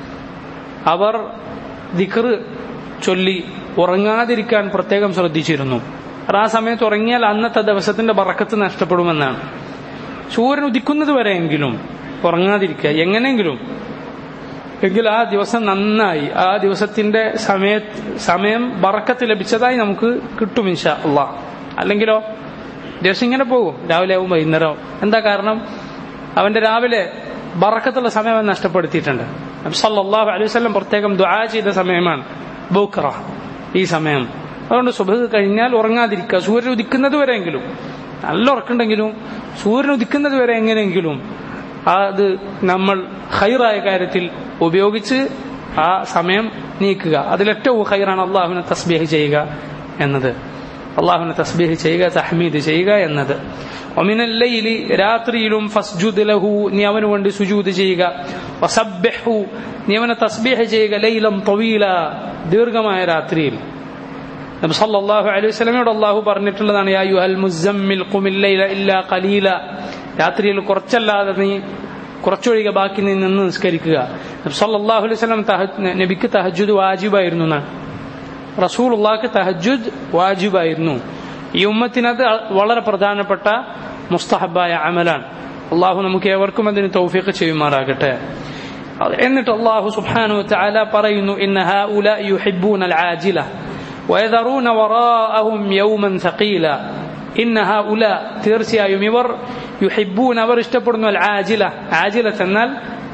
അവർ ദിക്കർ ചൊല്ലി ഉറങ്ങാതിരിക്കാൻ പ്രത്യേകം ശ്രദ്ധിച്ചിരുന്നു ആ സമയത്ത് ഉറങ്ങിയാൽ അന്നത്തെ ദിവസത്തിന്റെ ബറക്കത്ത് നഷ്ടപ്പെടുമെന്നാണ് സൂര്യൻ ഉദിക്കുന്നത് വരെയെങ്കിലും ഉറങ്ങാതിരിക്കുക എങ്ങനെയെങ്കിലും എങ്കിൽ ആ ദിവസം നന്നായി ആ ദിവസത്തിന്റെ സമയ സമയം ബറക്കത്ത് ലഭിച്ചതായി നമുക്ക് കിട്ടും ഇൻഷാ അള്ളാ അല്ലെങ്കിലോ ദിവസം ഇങ്ങനെ പോകും രാവിലെ ആവും വൈകുന്നേരം എന്താ കാരണം അവന്റെ രാവിലെ ബറക്കത്തുള്ള സമയം അവൻ നഷ്ടപ്പെടുത്തിയിട്ടുണ്ട് സല്ലാഹു അലൈഹി വസല്ലം പ്രത്യേകം ദുആ ചെയ്ത സമയമാണ് ബൂക്കറ ഈ സമയം അതുകൊണ്ട് സുബഹ് കഴിഞ്ഞാൽ ഉറങ്ങാതിരിക്കുക സൂര്യൻ ഉദിക്കുന്നത് വരെയെങ്കിലും നല്ല ഉറക്കുണ്ടെങ്കിലും സൂര്യൻ ഉദിക്കുന്നത് വരെ എങ്ങനെയെങ്കിലും അത് നമ്മൾ ഹൈറായ കാര്യത്തിൽ ഉപയോഗിച്ച് ആ സമയം നീക്കുക അതിലേറ്റവും ഹൈറാണ് അള്ളാഹുവിനെ തസ്ബീഹ് ചെയ്യുക എന്നത് അള്ളാഹുവിനെ തസ്ബീഹ് ചെയ്യുക തഹ്മീദ് ചെയ്യുക എന്നത് ഒമിനല്ലയിലി രാത്രിയിലും ഫസ്ജുദ് ലഹു നീ അവന് വേണ്ടി സുജൂദ് ചെയ്യുക വസബ്ബിഹു നീ അവനെ തസ്ബീഹ് ചെയ്യുക ലൈലം തൊവീല ദീർഘമായ രാത്രിയിൽ നബി സല്ലല്ലാഹു അലൈഹി വസല്ലമയോട് അള്ളാഹു പറഞ്ഞിട്ടുള്ളതാണ് യാ യുഹൽ മുസമ്മിൽ ഖുമിൽ ലൈല ഇല്ലാ ഖലീല രാത്രിയിൽ കുറച്ചല്ലാതെ നീ കുറച്ചൊഴികെ ബാക്കി നീ നിന്ന് നിസ്കരിക്കുക നബി സല്ലല്ലാഹു അലൈഹി വസല്ലം നബിക്ക് തഹജ്ജുദ് വാജിബായിരുന്നു എന്നാണ് റസൂലുള്ളാഹിക്ക് തഹജ്ജുദ് വാജിബായിരുന്നു ഈ ഉമ്മത്തിനത് വളരെ പ്രധാനപ്പെട്ട മുസ്തഹബായ അമലാണ് അള്ളാഹു നമുക്ക് ഏവർക്കും അതിന് തൗഫീഖ് ചെയ്യുമാറാകട്ടെ എന്നിട്ട് അള്ളാഹു സുബ്ഹാനഹു വതആല പറയുന്നു ഇന്ന ഹൗല യുഹിബ്ബൂന അൽ ആജില ويذرون وراءهم يوما ثقيلا إن هؤلاء തീർച്ചയായും ഇവർ യുഹിബ്ബൂൻ അവർ ഇഷ്ടപ്പെടുന്നു അൽ ആജില ആജില എന്നാൽ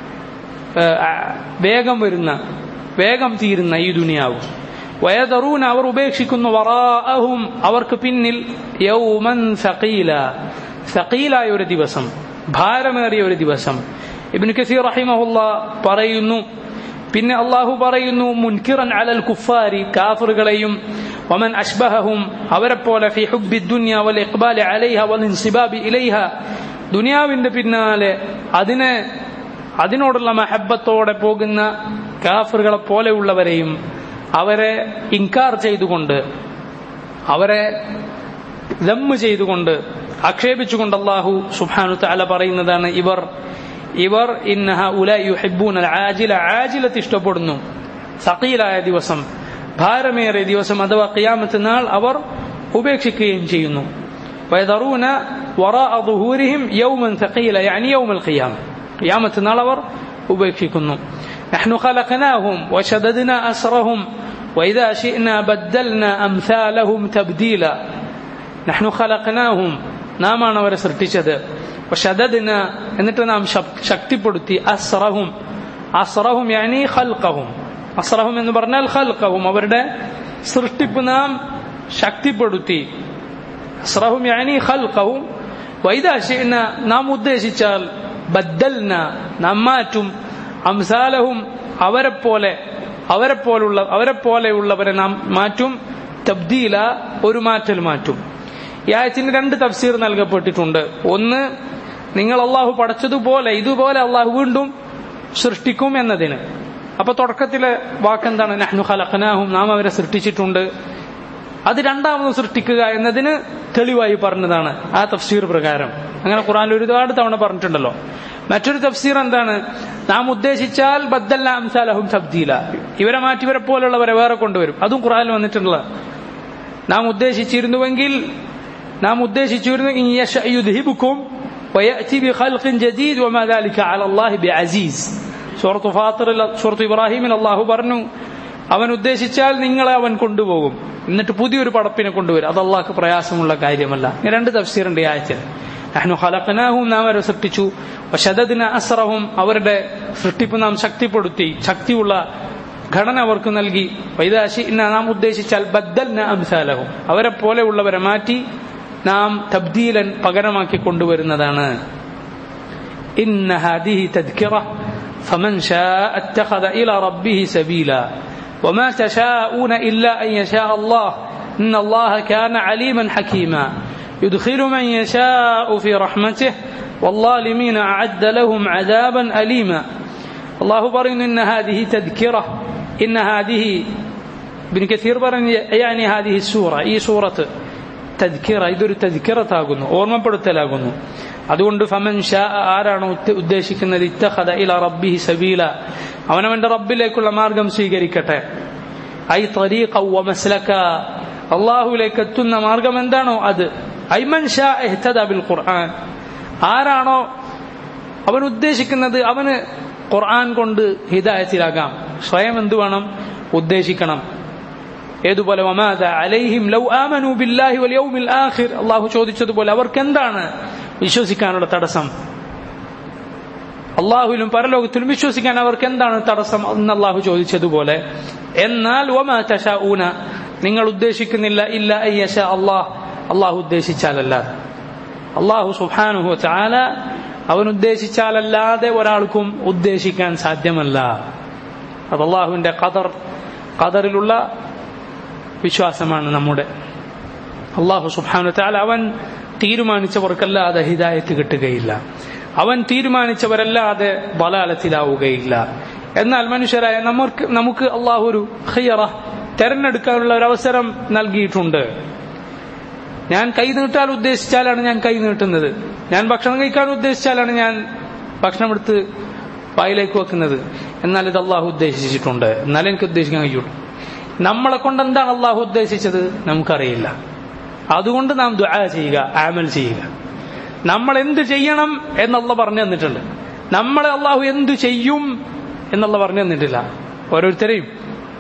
വേഗം വരുന്ന വേഗം തീരുന്ന ഈ ദുനിയാവ് വയതറൂൻ അവർ ഉപേക്ഷിക്കുന്നു വറാഅഹും അവർക്ക് പിന്നിൽ യൗമൻ സഖീല സഖീലായ ഒരു ദിവസം ഭാരമേറിയ ഒരു ദിവസം ഇബ്നു കസീർ റഹിമഹുല്ല പറയുന്നു പിന്നെ അള്ളാഹു പറയുന്നു മുൻകിറൻ അലൽ കുഫാരി കാഫറുകളെയും വമൻ അഷ്ബഹഹും അവരെപ്പോലെ ഫി ഹുബ്ബി ദുനിയ വൽ ഇഖ്ബാലി അലൈഹ വൽ ഇൻസിബാബി ഇലൈഹ ദുനിയാവിന്റെ പിന്നാലെ അതിനെ അതിനോടുള്ള മഹബത്തോടെ പോകുന്ന കാഫറുകളെ പോലെയുള്ളവരെയും അവരെ ഇൻകാർ ചെയ്തുകൊണ്ട് അവരെ ദമ്മ് ചെയ്തുകൊണ്ട് ആക്ഷേപിച്ചുകൊണ്ട് അള്ളാഹു സുബ്ഹാനു തആല പറയുന്നതാണ് ഇവർ ഇവർ ഇന്നഹ ഉല യുഹിബ്ബൂൻ ആജില ആജിലത്ത് ഇഷ്ടപ്പെടുന്നു സഖീലായ ദിവസം ഭാരമേറിയ ദിവസം അഥവാ ഖിയാമത്ത് നാൾ അവർ ഉപേക്ഷിക്കുകയും ചെയ്യുന്നു വയദറൂന വറാഅ ظهورهم يوما ثقيلا يعني يوم القيامة قيامة നാൾ അവർ ഉപേക്ഷിക്കുന്നു نحن خلقناهم وشددنا أسرهم وإذا شئنا بدلنا أمثالهم تبديلا نحن خلقناهم നാമാണ് അവരെ സൃഷ്ടിച്ചത് وشددنا എന്നിട്ട് നാം ശക്തിപ്പെടുത്തി അസ്റഹും അസ്റഹും യാനി ഖൽഖഹും അസ്റഹും എന്ന് പറഞ്ഞാൽ ഖൽഖഹും അവരുടെ സൃഷ്ടിപ്പ് നാം ശക്തിപ്പെടുത്തി അസ്റഹും യാനി ഖൽഖഹും വൈദാശിന നാം ഉദ്ദേശിച്ചാൽ ബദ്ദൽന നാം മാറ്റും അംസാലഹും അവരെ പോലെ അവരെ പോലുള്ള അവരെ പോലെയുള്ളവരെ നാം മാറ്റും തബ്ദീല ഒരു മാറ്റൽ മാറ്റും ഈ ആയത്തിന് രണ്ട് തഫ്സീർ നൽകപ്പെട്ടിട്ടുണ്ട് ഒന്ന് നിങ്ങൾ അള്ളാഹു പടച്ചതുപോലെ ഇതുപോലെ അള്ളാഹു വീണ്ടും സൃഷ്ടിക്കും എന്നതിന് അപ്പൊ തുടക്കത്തിലെ വാക്കെന്താണ് നഹ്നു ഖലഖനാഹും നാം അവരെ സൃഷ്ടിച്ചിട്ടുണ്ട് അത് രണ്ടാമത് സൃഷ്ടിക്കുക എന്നതിന് തെളിവായി പറഞ്ഞതാണ് ആ തഫ്സീർ പ്രകാരം അങ്ങനെ ഖുറാനിൽ ഒരുപാട് തവണ പറഞ്ഞിട്ടുണ്ടല്ലോ മറ്റൊരു തഫ്സീർ എന്താണ് നാം ഉദ്ദേശിച്ചാൽ ബദ്ദല്ല അംസാലഹും തബ്ദീല ഇവരെ മാറ്റി ഇവരെ പോലുള്ളവരെ വേറെ കൊണ്ടുവരും അതും ഖുറാനിൽ വന്നിട്ടുള്ള നാം ഉദ്ദേശിച്ചിരുന്നുവെങ്കിൽ നാം ഉദ്ദേശിച്ചിരുന്നു ഇൻ യശഅ യുദ്ഹിബുക്കും ويأتي بخلق جديد وما ذلك على الله بعزيز സൂറത്ത് ഫാത്തിറിൽ സൂറത്ത് ഇബ്രാഹിമിൽ അള്ളാഹു പറഞ്ഞു അവൻ ഉദ്ദേശിച്ചാൽ നിങ്ങളെ അവൻ കൊണ്ടുപോകും എന്നിട്ട് പുതിയൊരു പടപ്പിനെ കൊണ്ടുവരും അത് അള്ളാഹ്ക്ക് പ്രയാസമുള്ള കാര്യമല്ല ഇങ്ങനെ രണ്ട് തഫ്സീറുണ്ട് ഈ ആയത്തിൽ നഹ്നു ഖലഖനാഹും നാം അവരെ സൃഷ്ടിച്ചു വശദദിന അസ്റഹും അവരുടെ സൃഷ്ടിപ്പ് നാം ശക്തിപ്പെടുത്തി ശക്തിയുള്ള ഘടന അവർക്ക് നൽകി വൈദാശി നാം ഉദ്ദേശിച്ചാൽ ബദ്ദൽന അംസാലഹും അവരെ പോലെയുള്ളവരെ മാറ്റി നാം തബ്ദീലൻ പകരമാക്കി കൊണ്ടുവരുന്നതാണ് ഇന്ന ഹാദിഹി തദ്കിറ فمن شاء اتخذ إلى ربه سبيلا وما تشاءون إلا أن يشاء الله إن الله كان عليما حكيما يدخل من يشاء في رحمته والظالمين أعد لهم عذابا أليما الله برن إن هذه تذكرة إن هذه ابن كثير برن يعني هذه السورة أي سورة തദ്ക്കിറ ഇതൊരു തദ്ക്കിറത്താകുന്നു ഓർമ്മപ്പെടുത്തലാകുന്നു അതുകൊണ്ട് ഫമൻ ഷാ ആരാണോ ഉദ്ദേശിക്കുന്നത് ഇത്തഹദ ഇല റബ്ബിഹി സബീല അവനവന്റെ റബ്ബിലേക്കുള്ള മാർഗം സ്വീകരിക്കട്ടെ ഐ തരീഖ വ മസ്ലക അള്ളാഹുവിലേക്ക് എത്തുന്ന മാർഗം എന്താണോ അത് ഐമൻ ഷാ ഇഹ്തദ ബിൽ ഖുർആൻ ആരാണോ അവൻ ഉദ്ദേശിക്കുന്നത് അവന് ഖുർആൻ കൊണ്ട് ഹിദായത്തിലാകാം സ്വയം എന്ത് വേണം ഉദ്ദേശിക്കണം ഏതുപോലെ വമാദ അലൈഹിം ലൗ ആമനു ബില്ലാഹി വൽ യൗമിൽ ആഖിർ അല്ലാഹു ചോദിച്ചതുപോലെ അവർക്ക് എന്താണ് വിശ്വസിക്കാനുള്ള തടസ്സം അള്ളാഹുവിലും പരലോകത്തിലും വിശ്വസിക്കാൻ അവർക്ക് എന്താണ് തടസ്സം എന്ന് അള്ളാഹു ചോദിച്ചതുപോലെ എന്നാൽ വമാ തശാഊന നിങ്ങൾ ഉദ്ദേശിക്കുന്നില്ല ഇല്ല അയ്യശ അള്ളാഹ് അള്ളാഹു ഉദ്ദേശിച്ചാലല്ലാതെ അള്ളാഹു സുഹാനുഹു ചാല അവൻ ഉദ്ദേശിച്ചാലല്ലാതെ ഒരാൾക്കും ഉദ്ദേശിക്കാൻ സാധ്യമല്ല അത് അള്ളാഹുവിന്റെ ഖദർ ഖദറിലുള്ള വിശ്വാസമാണ് നമ്മുടെ അള്ളാഹു സുബാനു താല അവൻ തീരുമാനിച്ചവർക്കല്ലാതെ ഹിദായത്ത് കിട്ടുകയില്ല അവൻ തീരുമാനിച്ചവരല്ലാതെ ബലാലത്തിലാവുകയില്ല എന്നാൽ മനുഷ്യരായ നമുക്ക് നമുക്ക് അള്ളാഹു ഒരു ഖയ്യറ തെരഞ്ഞെടുക്കാനുള്ള ഒരു അവസരം നൽകിയിട്ടുണ്ട് ഞാൻ കൈ നീട്ടാൻ ഉദ്ദേശിച്ചാലാണ് ഞാൻ കൈ നീട്ടുന്നത് ഞാൻ ഭക്ഷണം കഴിക്കാൻ ഉദ്ദേശിച്ചാലാണ് ഞാൻ ഭക്ഷണം എടുത്ത് വായിലേക്ക് വെക്കുന്നത് എന്നാൽ ഇത് അള്ളാഹു ഉദ്ദേശിച്ചിട്ടുണ്ട് എന്നാലും എനിക്ക് ഉദ്ദേശിക്കാൻ കഴിയുള്ളൂ നമ്മളെ കൊണ്ട് എന്താണ് അള്ളാഹു ഉദ്ദേശിച്ചത് നമുക്കറിയില്ല അതുകൊണ്ട് നാം ദുആ ചെയ്യുക ആമൽ ചെയ്യുക നമ്മൾ എന്ത് ചെയ്യണം എന്നുള്ള പറഞ്ഞു തന്നിട്ടുണ്ട് നമ്മളെ അള്ളാഹു എന്തു ചെയ്യും എന്നുള്ള പറഞ്ഞു തന്നിട്ടില്ല ഓരോരുത്തരെയും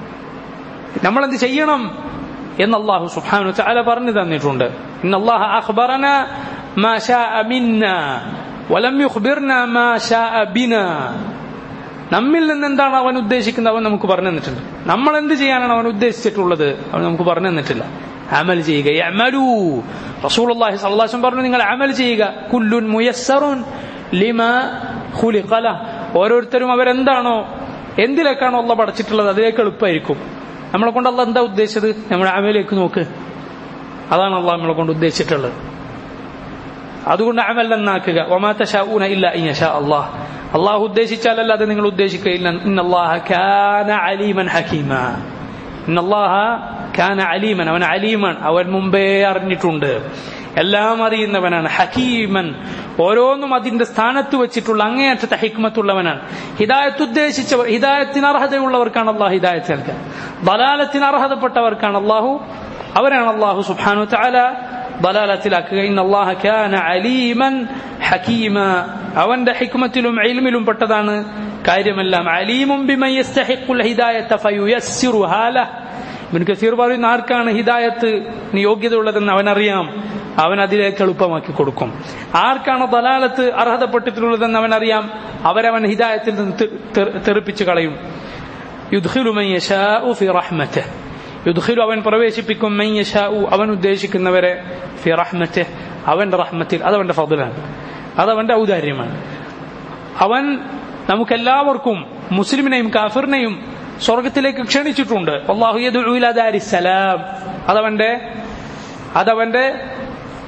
നമ്മൾ എന്ത് ചെയ്യണം എന്ന് അള്ളാഹു സുബ്ഹാനഹു തആല പറഞ്ഞു തന്നിട്ടുണ്ട് ഇന്നല്ലാഹ അഖ്ബറന മാ ശാഅ മിന്ന വലം യുഖ്ബിർന മാ ശാഅ ബിനാ നമ്മിൽ നിന്ന് എന്താണ് അവൻ ഉദ്ദേശിക്കുന്നത് അവൻ നമുക്ക് പറഞ്ഞു തന്നിട്ടുണ്ട് നമ്മൾ എന്ത് ചെയ്യാനാണ് അവൻ ഉദ്ദേശിച്ചിട്ടുള്ളത് അവൻ നമുക്ക് പറഞ്ഞു തന്നിട്ടില്ല അമൽ ചെയ്യുക അമലു റസൂലുള്ളാഹി സ്വല്ലല്ലാഹു അലൈഹി പറഞ്ഞു നിങ്ങൾ അമൽ ചെയ്യുക കുല്ലുൻ മുയസ്സറുൻ ലിമ ഖുലിഖല ഓരോരുത്തരും അവരെന്താണോ എന്തിലേക്കാണോ അള്ള പഠിച്ചിട്ടുള്ളത് അതിലേക്ക് എളുപ്പമായിരിക്കും നമ്മളെ കൊണ്ട് അള്ള എന്താ ഉദ്ദേശിച്ചത് നമ്മുടെ അമലേക്ക് നോക്ക് അതാണ് അള്ളാഹ് നമ്മളെ കൊണ്ട് ഉദ്ദേശിച്ചിട്ടുള്ളത് അതുകൊണ്ട് അമൽ എന്നാക്കുക ഒമാത്ത ഷാഊന ഇല്ല ഇൻഷാ അള്ളാഹ് അള്ളാഹു ഉദ്ദേശിച്ചാലല്ലാതെ നിങ്ങൾ ഉദ്ദേശിക്കുകയില്ല ഇന്നല്ലാഹ കാന അലീമൻ ഹക്കീമ ഇന്നല്ലാഹ കാന അലീമൻ അവൻ അലീമൻ അവൻ മുമ്പേ അറിഞ്ഞിട്ടുണ്ട് എല്ലാം അറിയുന്നവനാണ് ഹക്കീമൻ ഓരോന്നും അതിന്റെ സ്ഥാനത്ത് വെച്ചിട്ടുള്ള അങ്ങേയറ്റത്തെ ഹിക്മത്തുള്ളവനാണ് ഹിദായത്ത് ഉദ്ദേശിച്ചവർ ഹിദായത്തിന് അർഹതയുള്ളവർക്കാണ് അള്ളാഹു ഹിദായത്ത് നൽകുക ബലാലത്തിന് അർഹതപ്പെട്ടവർക്കാണ് അള്ളാഹു അവരാണ് അള്ളാഹു സുബ്ഹാനു തആല ബലാലത്തിലാക്കുക ഇന്ന അള്ളാഹ കാന അലീമൻ ഹക്കീമ അവന്റെ ഹിക്മത്തിലും ഇൽമിലും പെട്ടതാണ് കാര്യമെല്ലാം അലീമും ബിമൻ യസ്തഹിഖുൽ ഹിദായത ഫയുയസ്സിറു ഹാല ഇബ്നു കസീർ പറയുന്ന ആർക്കാണ് ഹിദായത്ത് യോഗ്യത ഉള്ളതെന്ന് അവനറിയാം അവൻ അതിലേക്ക് എളുപ്പമാക്കി കൊടുക്കും ആർക്കാണ് ദലാലത്ത് അർഹതപ്പെട്ടിട്ടുള്ളതെന്ന് അവനറിയാം അവരവൻ ഹിദായത്തിൽ നിന്ന് തെറിപ്പിച്ചു കളയും യുദ്ഖിലു മൻ യശാഉ ഫി റഹ്മതിഹി യുദ്ഖിലു അവൻ പ്രവേശിപ്പിക്കും മൻ യശാഉ അവൻ ഉദ്ദേശിക്കുന്നവരെ ഫി റഹ്മതിഹി അവന്റെ റഹ്മത്തിൽ അതവന്റെ ഫضലാണ് അതവന്റെ ഔദാര്യമാണ് അവൻ നമുക്കെല്ലാവർക്കും മുസ്ലിമിനെയും കാഫിറിനെയും സ്വർഗത്തിലേക്ക് ക്ഷണിച്ചിട്ടുണ്ട് അള്ളാഹു യദുഉ ഇലാ ദാരിസ്സലാം അതവന്റെ അതവന്റെ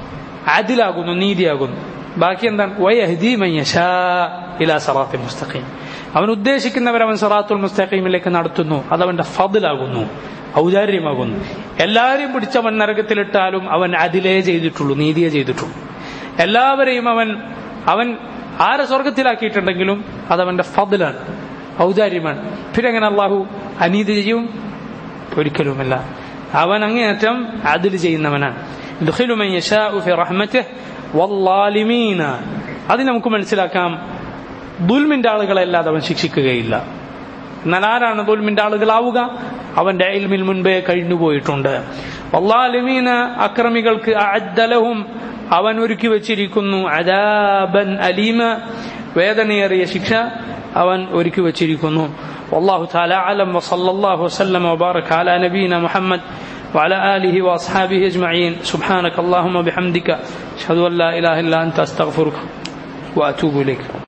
അതിലാകുന്നു നീതിയാകുന്നു ബാക്കി എന്താണ് വയഹ്ദി മൻ യശാ ഇലാ സറാത്തിൽ മുസ്തഖീം അവൻ ഉദ്ദേശിക്കുന്നവർ അവൻ സറാത്തുൽ മുസ്തഖീമിലേക്ക് നടത്തുന്നു അതവന്റെ ഫതിലാകുന്നു ഔദാര്യമാകുന്നു എല്ലാവരെയും പിടിച്ചവൻ നരകത്തിലിട്ടാലും അവൻ അതിലേ ചെയ്തിട്ടുള്ളൂ നീതിയെ ചെയ്തിട്ടുള്ളൂ എല്ലാവരെയും അവൻ അവൻ ആരെ സ്വർഗത്തിലാക്കിയിട്ടുണ്ടെങ്കിലും അതവന്റെ ഫതിലാണ് ഔദാര്യമാണ് പിന്നെ എങ്ങനെ അള്ളാഹു അനീതി ചെയ്യും ഒരിക്കലുമല്ല അവൻ അങ്ങേയറ്റം അതിൽ ചെയ്യുന്നവനാണ് ദുഖിലു മൻ യശാഉ ഫി റഹ്മതിഹി വല്ലാലിമീന അത് നമുക്ക് മനസ്സിലാക്കാം ദുൽമിന്റെ ആളുകളെ അല്ലാതെ അവൻ ശിക്ഷിക്കുകയില്ല എന്നാൽ ആരാണ് ദുൽമിന്റെ ആളുകളാവുക അവന്റെ ഇൽമിൽ മുൻപേ കഴിഞ്ഞുപോയിട്ടുണ്ട് വല്ലാലിമീന അക്രമികൾക്ക് അഅദ്ദലഹും അവൻ ഒരുക്കി വെച്ചിരിക്കുന്നു അദാബൻ അലീമ വേദനയേറിയ ശിക്ഷ അവൻ ഒരുക്കി വെച്ചിരിക്കുന്നു والله تعالى أعلم وصلى الله وسلم وبارك على نبينا محمد وعلى آله وأصحابه أجمعين سبحانك اللهم وبحمدك أشهد أن لا إله إلا أنت أستغفرك وأتوب إليك